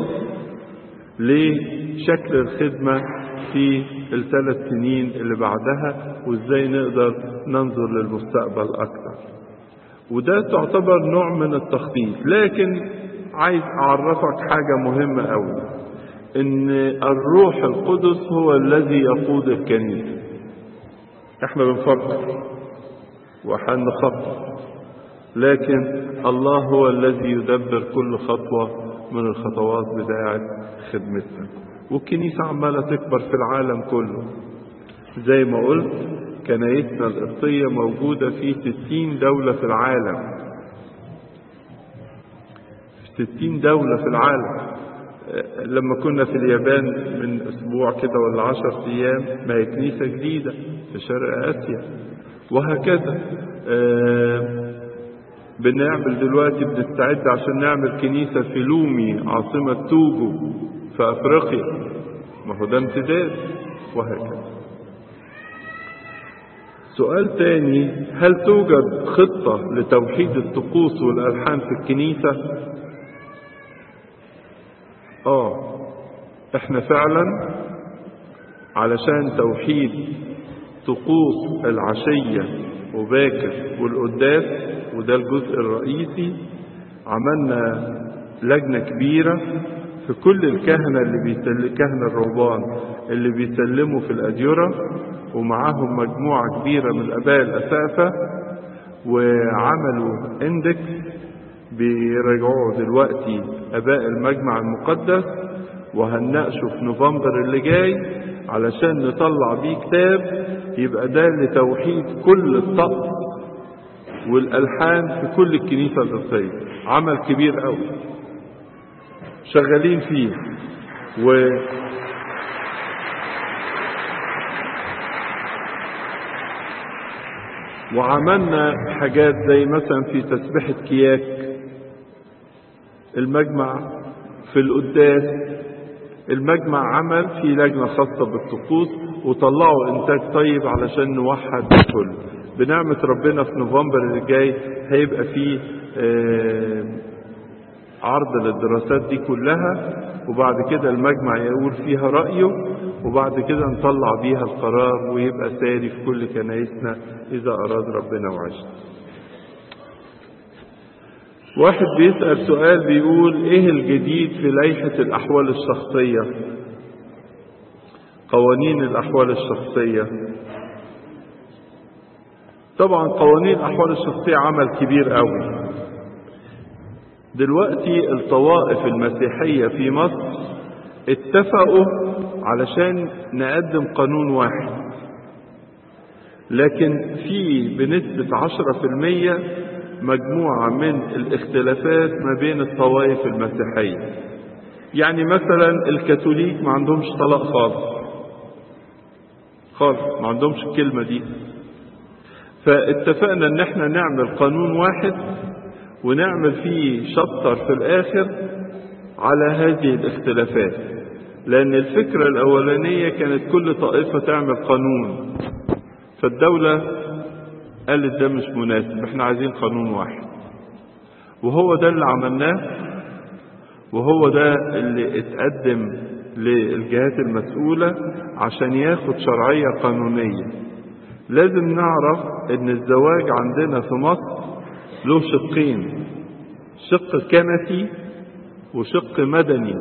لشكل الخدمة في الثلاث سنين اللي بعدها وازاي نقدر ننظر للمستقبل أكثر وده تعتبر نوع من التخطيط لكن عايز أعرفك حاجة مهمة أوي إن الروح القدس هو الذي يقود الكنيسة احنا بنفكر وهنخطط لكن الله هو الذي يدبر كل خطوة من الخطوات بتاعة خدمتنا والكنيسة عمالة تكبر في العالم كله زي ما قلت كنايسنا القبطية موجودة في ستين دولة في العالم في ستين دولة في العالم آه، لما كنا في اليابان من أسبوع كده ولا عشر أيام ما هي كنيسة جديدة في شرق آسيا وهكذا آه، بنعمل دلوقتي بنستعد عشان نعمل كنيسة في لومي عاصمة توجو في أفريقيا ما هو ده امتداد وهكذا سؤال تاني هل توجد خطة لتوحيد الطقوس والألحان في الكنيسة؟ آه إحنا فعلا علشان توحيد طقوس العشية وباكر والقداس وده الجزء الرئيسي عملنا لجنة كبيرة في كل الكهنة اللي بيسل... كهنة الرهبان اللي بيسلموا في الأديرة ومعاهم مجموعة كبيرة من الآباء الأسافة وعملوا اندكس بيراجعوه دلوقتي آباء المجمع المقدس وهنناقشه في نوفمبر اللي جاي علشان نطلع بيه كتاب يبقى ده لتوحيد كل الطقس والألحان في كل الكنيسة القبطية عمل كبير قوي شغالين فيه و وعملنا حاجات زي مثلا في تسبيحة كياك المجمع في القداس المجمع عمل في لجنة خاصة بالطقوس وطلعوا إنتاج طيب علشان نوحد الكل بنعمة ربنا في نوفمبر اللي جاي هيبقى فيه آه عرض للدراسات دي كلها وبعد كده المجمع يقول فيها رأيه وبعد كده نطلع بيها القرار ويبقى ساري في كل كنايسنا إذا أراد ربنا وعشنا واحد بيسأل سؤال بيقول إيه الجديد في لائحة الأحوال الشخصية قوانين الأحوال الشخصية طبعا قوانين الأحوال الشخصية عمل كبير قوي دلوقتي الطوائف المسيحية في مصر اتفقوا علشان نقدم قانون واحد لكن في بنسبة عشرة في المية مجموعة من الاختلافات ما بين الطوائف المسيحية يعني مثلا الكاثوليك ما عندهمش طلاق خالص خالص ما عندهمش الكلمة دي فاتفقنا ان احنا نعمل قانون واحد ونعمل فيه شطر في الآخر على هذه الاختلافات لأن الفكرة الأولانية كانت كل طائفة تعمل قانون فالدولة قالت ده مش مناسب احنا عايزين قانون واحد وهو ده اللي عملناه وهو ده اللي اتقدم للجهات المسؤولة عشان ياخد شرعية قانونية لازم نعرف ان الزواج عندنا في مصر له شقين شق كنسي وشق مدني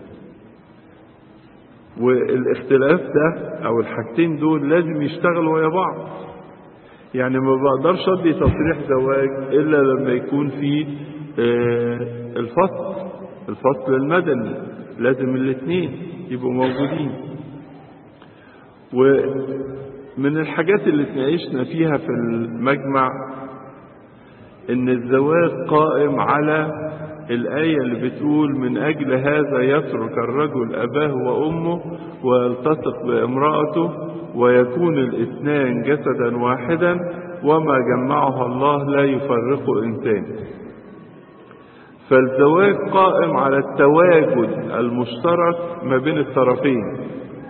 والاختلاف ده او الحاجتين دول لازم يشتغلوا ويا بعض يعني ما بقدرش ادي تصريح زواج الا لما يكون في الفصل الفصل المدني لازم الاثنين يبقوا موجودين ومن الحاجات اللي اتناقشنا فيها في المجمع ان الزواج قائم على الآية اللي بتقول من أجل هذا يترك الرجل أباه وأمه ويلتصق بامرأته ويكون الاثنان جسدا واحدا وما جمعها الله لا يفرق إنسان فالزواج قائم على التواجد المشترك ما بين الطرفين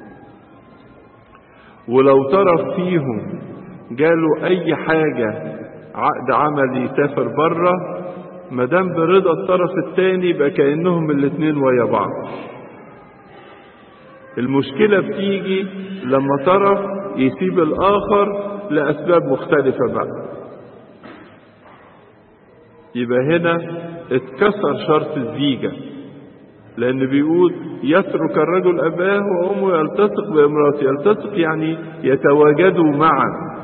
ولو طرف فيهم جاله أي حاجة عقد عمل يسافر بره ما دام برضا الطرف الثاني يبقى كانهم الاثنين ويا بعض المشكلة بتيجي لما طرف يسيب الآخر لأسباب مختلفة بقى يبقى هنا اتكسر شرط الزيجة لأن بيقول يترك الرجل أباه وأمه يلتصق بامرأته يلتصق يعني يتواجدوا معا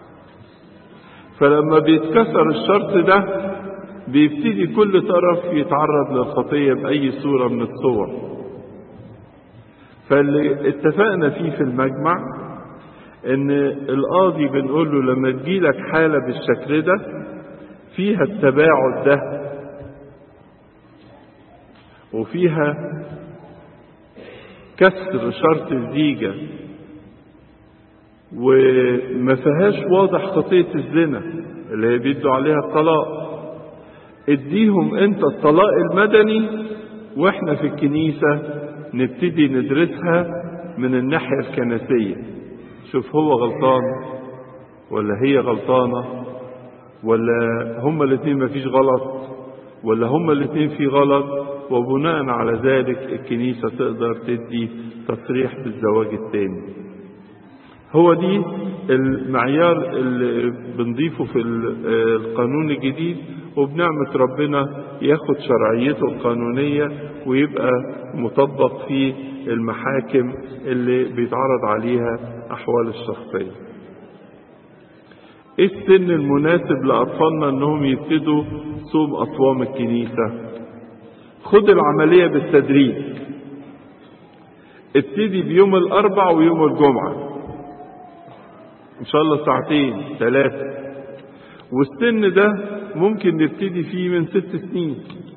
فلما بيتكسر الشرط ده بيبتدي كل طرف يتعرض للخطية بأي صورة من الصور فاللي اتفقنا فيه في المجمع ان القاضي بنقول له لما تجيلك حالة بالشكل ده فيها التباعد ده وفيها كسر شرط الزيجة وما فيهاش واضح خطية الزنا اللي هي بيدوا عليها الطلاق اديهم انت الطلاق المدني واحنا في الكنيسة نبتدي ندرسها من الناحية الكنسية شوف هو غلطان ولا هي غلطانة ولا هما الاثنين مفيش غلط ولا هما الاثنين في غلط وبناء على ذلك الكنيسة تقدر تدي تصريح بالزواج الثاني هو دي المعيار اللي بنضيفه في القانون الجديد وبنعمة ربنا ياخد شرعيته القانونية ويبقى مطبق في المحاكم اللي بيتعرض عليها أحوال الشخصية ايه السن المناسب لأطفالنا انهم يبتدوا صوم أطوام الكنيسة خد العملية بالتدريج ابتدي بيوم الأربع ويوم الجمعة إن شاء الله ساعتين ثلاثة والسن ده ممكن نبتدي فيه من ست سنين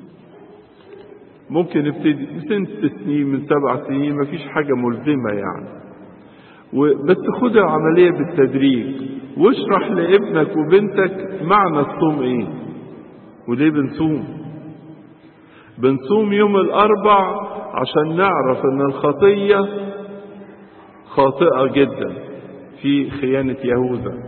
ممكن نبتدي من ست سنين من سبع سنين مفيش حاجة ملزمة يعني بس خد العملية بالتدريج واشرح لابنك وبنتك معنى الصوم ايه وليه بنصوم بنصوم يوم الاربع عشان نعرف ان الخطية خاطئة جدا في خيانة يهوذا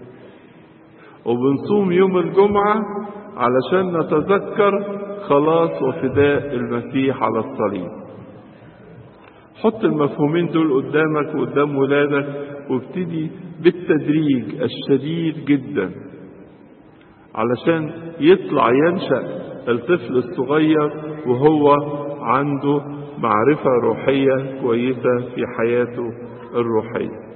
وبنصوم يوم الجمعة علشان نتذكر خلاص وفداء المسيح على الصليب حط المفهومين دول قدامك وقدام ولادك وابتدي بالتدريج الشديد جدا علشان يطلع ينشأ الطفل الصغير وهو عنده معرفة روحية كويسة في حياته الروحية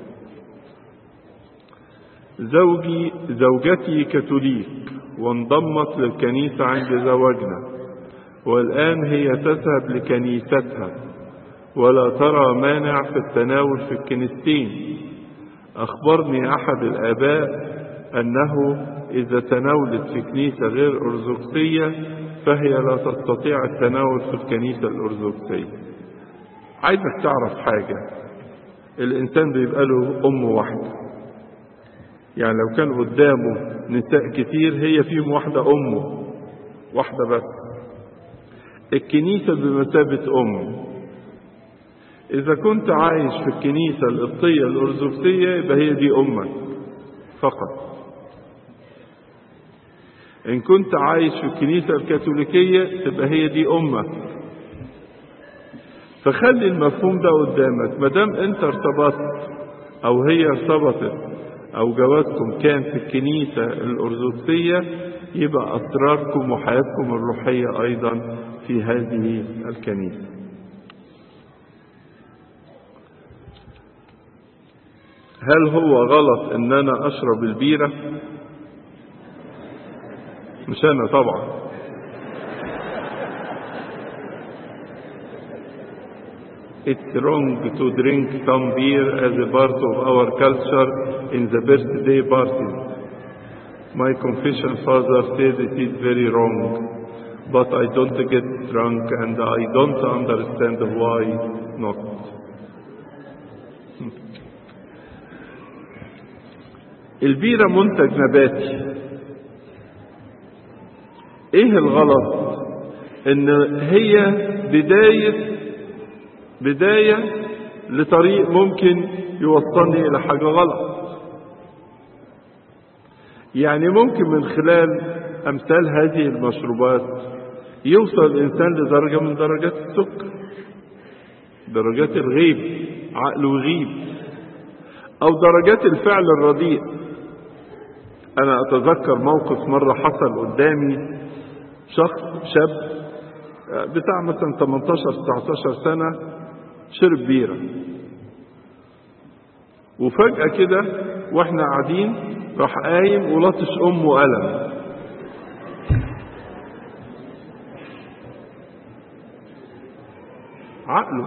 زوجي زوجتي كاثوليك وانضمت للكنيسة عند زواجنا والآن هي تذهب لكنيستها ولا ترى مانع في التناول في الكنيستين أخبرني أحد الآباء أنه إذا تناولت في كنيسة غير أرثوذكسية فهي لا تستطيع التناول في الكنيسة الأرثوذكسية عايزك تعرف حاجة الإنسان بيبقى له أم واحدة يعني لو كان قدامه نساء كتير هي فيهم واحدة أمه واحدة بس الكنيسة بمثابة أم إذا كنت عايش في الكنيسة القبطية الأرثوذكسية يبقى هي دي أمك فقط إن كنت عايش في الكنيسة الكاثوليكية تبقى هي دي أمك فخلي المفهوم ده قدامك ما دام أنت ارتبطت أو هي ارتبطت أو جوازكم كان في الكنيسة الأرثوذكسية يبقى أسراركم وحياتكم الروحية أيضا في هذه الكنيسة هل هو غلط ان انا اشرب البيرة مش انا طبعا It's wrong to drink some beer as a part of our culture in the birthday parties. My confession father said it is very wrong, but I don't get drunk and I don't understand why not. البيرة منتج نباتي ايه الغلط ان هي بداية بداية لطريق ممكن يوصلني الى حاجة غلط يعني ممكن من خلال امثال هذه المشروبات يوصل الانسان لدرجة من درجات السكر درجات الغيب عقله يغيب او درجات الفعل الرديء انا اتذكر موقف مرة حصل قدامي شخص شاب بتاع مثلا 18 19 سنة شرب بيرة وفجأة كده واحنا قاعدين راح قايم ولطش امه قلم عقله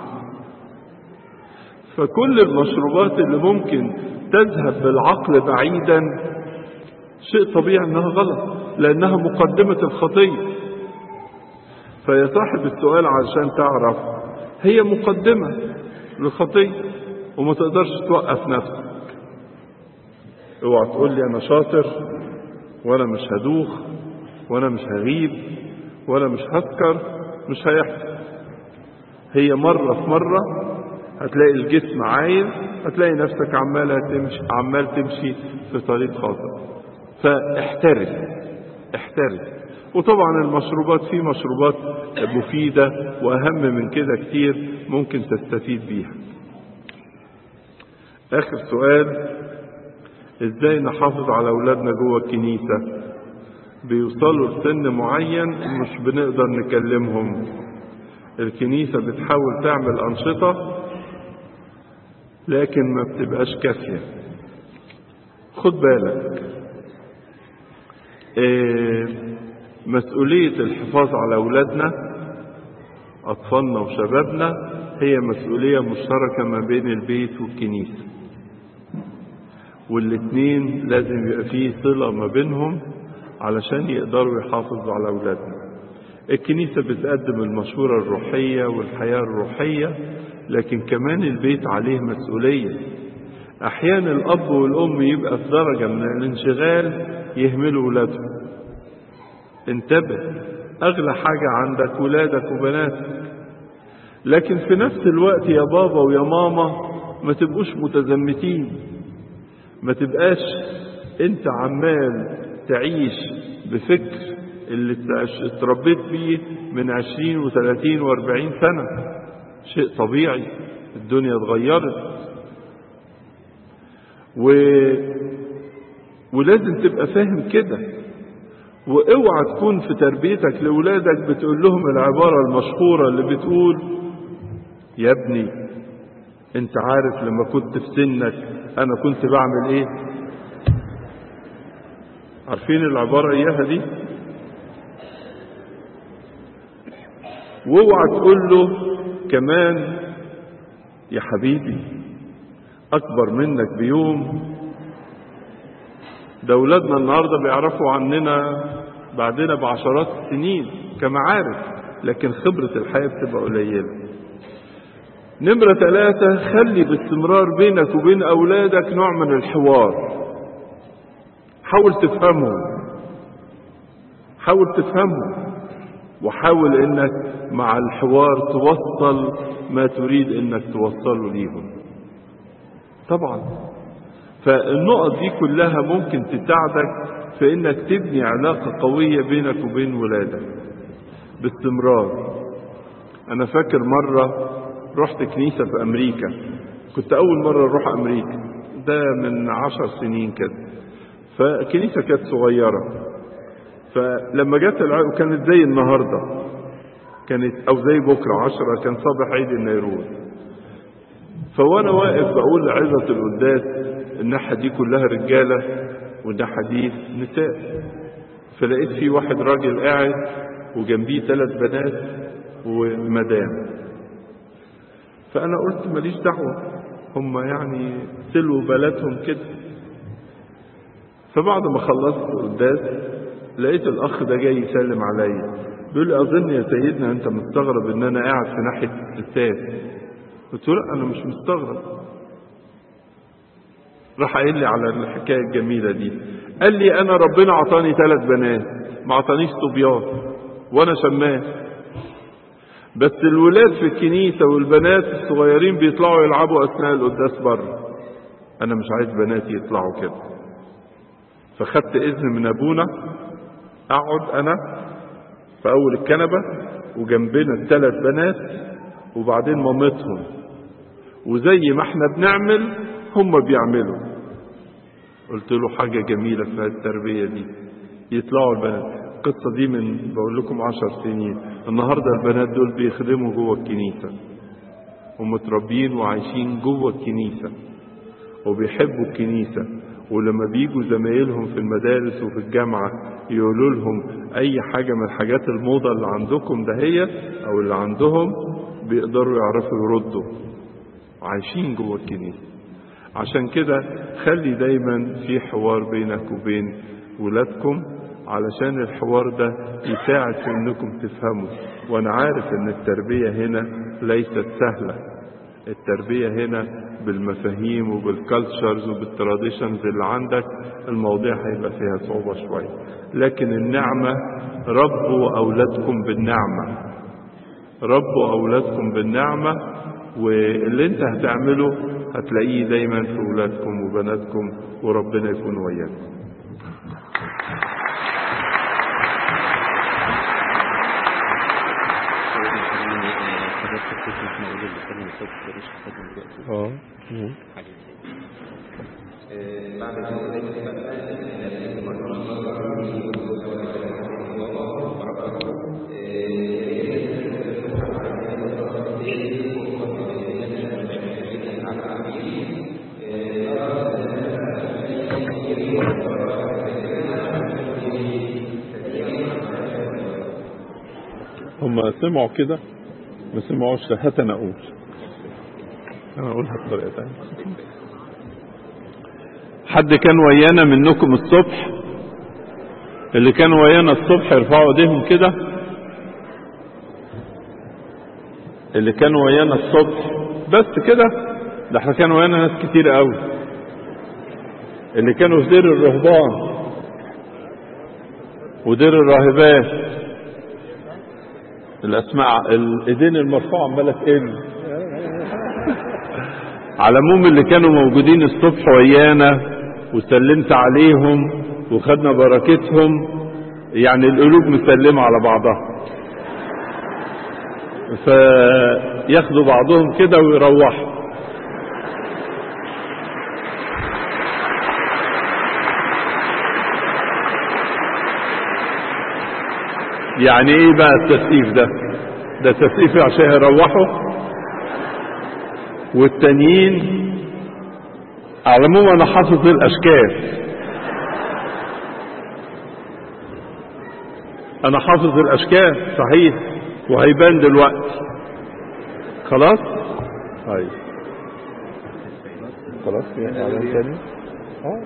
فكل المشروبات اللي ممكن تذهب بالعقل بعيدا شيء طبيعي انها غلط لانها مقدمة الخطية فيا صاحب السؤال علشان تعرف هي مقدمة للخطية وما تقدرش توقف نفسك اوعى تقول لي انا شاطر وانا مش هدوخ وانا مش هغيب وانا مش هسكر مش هيحصل هي مرة في مرة هتلاقي الجسم عايز هتلاقي نفسك عمالة تمشي عمال تمشي في طريق خاطئ فاحترس احترس وطبعا المشروبات في مشروبات مفيدة وأهم من كده كتير ممكن تستفيد بيها آخر سؤال ازاي نحافظ على أولادنا جوه الكنيسة بيوصلوا لسن معين مش بنقدر نكلمهم الكنيسة بتحاول تعمل أنشطة لكن ما بتبقاش كافية خد بالك إيه مسؤولية الحفاظ على أولادنا أطفالنا وشبابنا هي مسؤولية مشتركة ما بين البيت والكنيسة والاتنين لازم يبقى فيه صلة ما بينهم علشان يقدروا يحافظوا على أولادنا الكنيسة بتقدم المشورة الروحية والحياة الروحية لكن كمان البيت عليه مسؤولية أحيانا الأب والأم يبقى في درجة من الانشغال يهملوا ولادهم انتبه أغلى حاجة عندك ولادك وبناتك لكن في نفس الوقت يا بابا ويا ماما ما تبقوش متزمتين ما تبقاش انت عمال تعيش بفكر اللي اتربيت بيه من عشرين وثلاثين واربعين سنة شيء طبيعي الدنيا اتغيرت و... ولازم تبقى فاهم كده واوعى تكون في تربيتك لاولادك بتقول لهم العبارة المشهورة اللي بتقول يا ابني انت عارف لما كنت في سنك انا كنت بعمل ايه عارفين العبارة اياها دي واوعى تقول له كمان يا حبيبي اكبر منك بيوم ده اولادنا النهارده بيعرفوا عننا بعدنا بعشرات السنين كمعارف لكن خبرة الحياة بتبقى قليلة نمرة ثلاثة خلي باستمرار بينك وبين أولادك نوع من الحوار حاول تفهمهم حاول تفهمهم وحاول انك مع الحوار توصل ما تريد انك توصله ليهم طبعا فالنقط دي كلها ممكن تساعدك في انك تبني علاقة قوية بينك وبين ولادك باستمرار انا فاكر مرة رحت كنيسة في امريكا كنت اول مرة اروح امريكا ده من عشر سنين كده فكنيسة كانت صغيرة فلما جت العيد كانت زي النهاردة كانت او زي بكرة عشرة كان صباح عيد النيروز فوانا واقف بقول لعظة القداس الناحية دي كلها رجالة والناحية دي نساء فلقيت في واحد راجل قاعد وجنبيه ثلاث بنات ومدام فأنا قلت ماليش دعوة هم يعني سلوا بلدهم كده فبعد ما خلصت القداس لقيت الأخ ده جاي يسلم عليا بيقول لي أظن يا سيدنا أنت مستغرب إن أنا قاعد في ناحية الستات قلت له لا أنا مش مستغرب راح قايل لي على الحكاية الجميلة دي قال لي أنا ربنا عطاني ثلاث بنات ما عطانيش صبيان وأنا شماس بس الولاد في الكنيسة والبنات الصغيرين بيطلعوا يلعبوا أثناء القداس بره أنا مش عايز بناتي يطلعوا كده فخدت إذن من أبونا أقعد أنا في أول الكنبة وجنبنا الثلاث بنات وبعدين مامتهم وزي ما احنا بنعمل هم بيعملوا قلت له حاجة جميلة في التربية دي يطلعوا البنات القصة دي من بقول لكم عشر سنين النهاردة البنات دول بيخدموا جوه الكنيسة ومتربيين وعايشين جوه الكنيسة وبيحبوا الكنيسة ولما بيجوا زمايلهم في المدارس وفي الجامعة يقولوا لهم أي حاجة من الحاجات الموضة اللي عندكم دهيت أو اللي عندهم بيقدروا يعرفوا يردوا عايشين جوه الكنيسة عشان كده خلي دايما في حوار بينك وبين ولادكم علشان الحوار ده يساعد في انكم تفهموا وانا عارف ان التربية هنا ليست سهلة التربية هنا بالمفاهيم وبالكالتشرز وبالتراديشنز اللي عندك المواضيع هيبقى فيها صعوبة شوية لكن النعمة ربوا أولادكم بالنعمة ربوا أولادكم بالنعمة واللي انت هتعمله هتلاقيه دايما في أولادكم وبناتكم وربنا يكون وياكم اه بعد ذلك هم سمعوا كده ما سمعوش هات انا اقول انا اقولها بطريقه ثانيه حد كان ويانا منكم الصبح اللي كانوا ويانا الصبح يرفعوا ايديهم كده اللي كانوا ويانا الصبح بس كده ده احنا كانوا ويانا ناس كتير قوي اللي كانوا في دير الرهبان ودير الراهبات الاسماء الايدين المرفوعه عماله تقل على العموم اللي كانوا موجودين الصبح ويانا وسلمت عليهم وخدنا بركتهم يعني القلوب مسلمة على بعضها فياخدوا بعضهم كده ويروحوا يعني ايه بقى التسقيف ده ده تسقيف عشان يروحوا والتانيين على العموم انا حافظ الاشكال انا حافظ الاشكال صحيح وهيبان دلوقتي خلاص طيب خلاص في اعلان تاني اه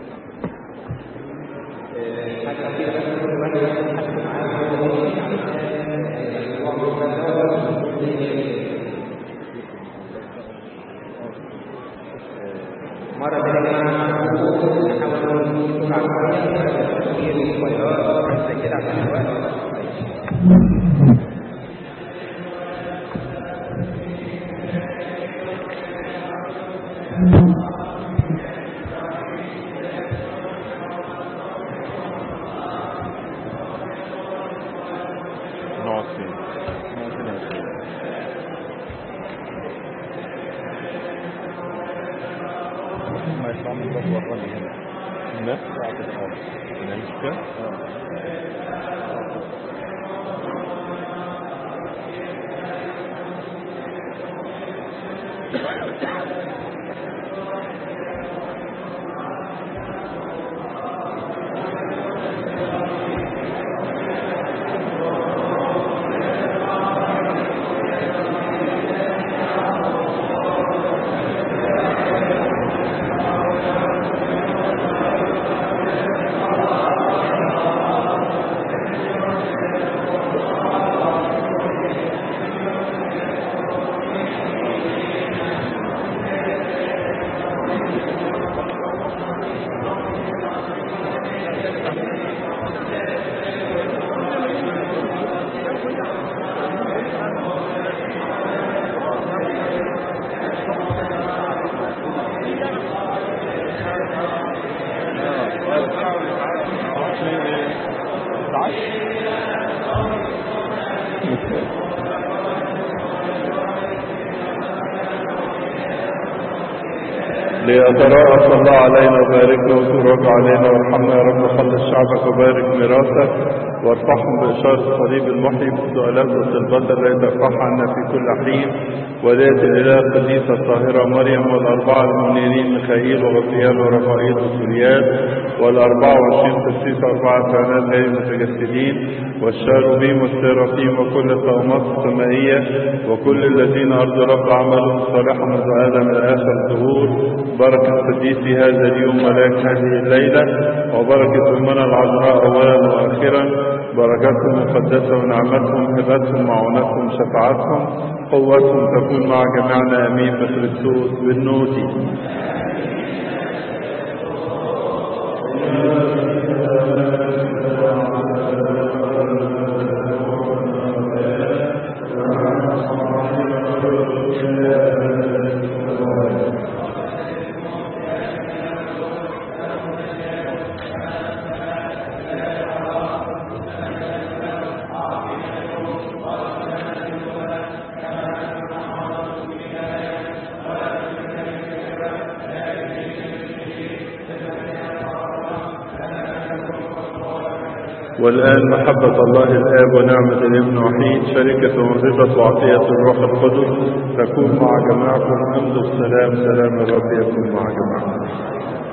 مرة تانية نحاول نسرع تفكير السيارات زي كده عشان الوقت نقعد فين ما يطلع من باب ورا اللي هنا الناس ساعة الأول نمشي كده ليتراءف الله علينا وباركنا وتراك علينا وارحمنا يا رب خلص شعبك وبارك ميراثك وارفعهم بإشارة الصليب المحيي بالسؤالات والطلبات التي ترفعها عنا في كل حين وداية الإله القديسة الطاهرة مريم والأربعة المنيرين ميخائيل وغفيال ورفائيل وسوريال والأربعة وعشرين قسيس وأربعة كهنات غير متجسدين والشاروبيم والسيرافيم وكل الطغمات السمائية وكل الذين أرضوا رب عملهم صالحا منذ آدم إلى آخر الظهور بركة قديسي هذا اليوم ملاك هذه الليلة وبركة أمنا العذراء أولا وآخرا بركاتهم مقدسة ونعمتهم هبتهم معونتهم شفاعتهم قوتهم تكون مع جميعنا أمين بخريستوس بالنوتي والآن محبة الله الآب ونعمة الابن وحيد شركة وموهبة وعطية الروح القدس تكون مع جماعكم امضوا السلام سلام الرب يكون مع جماعكم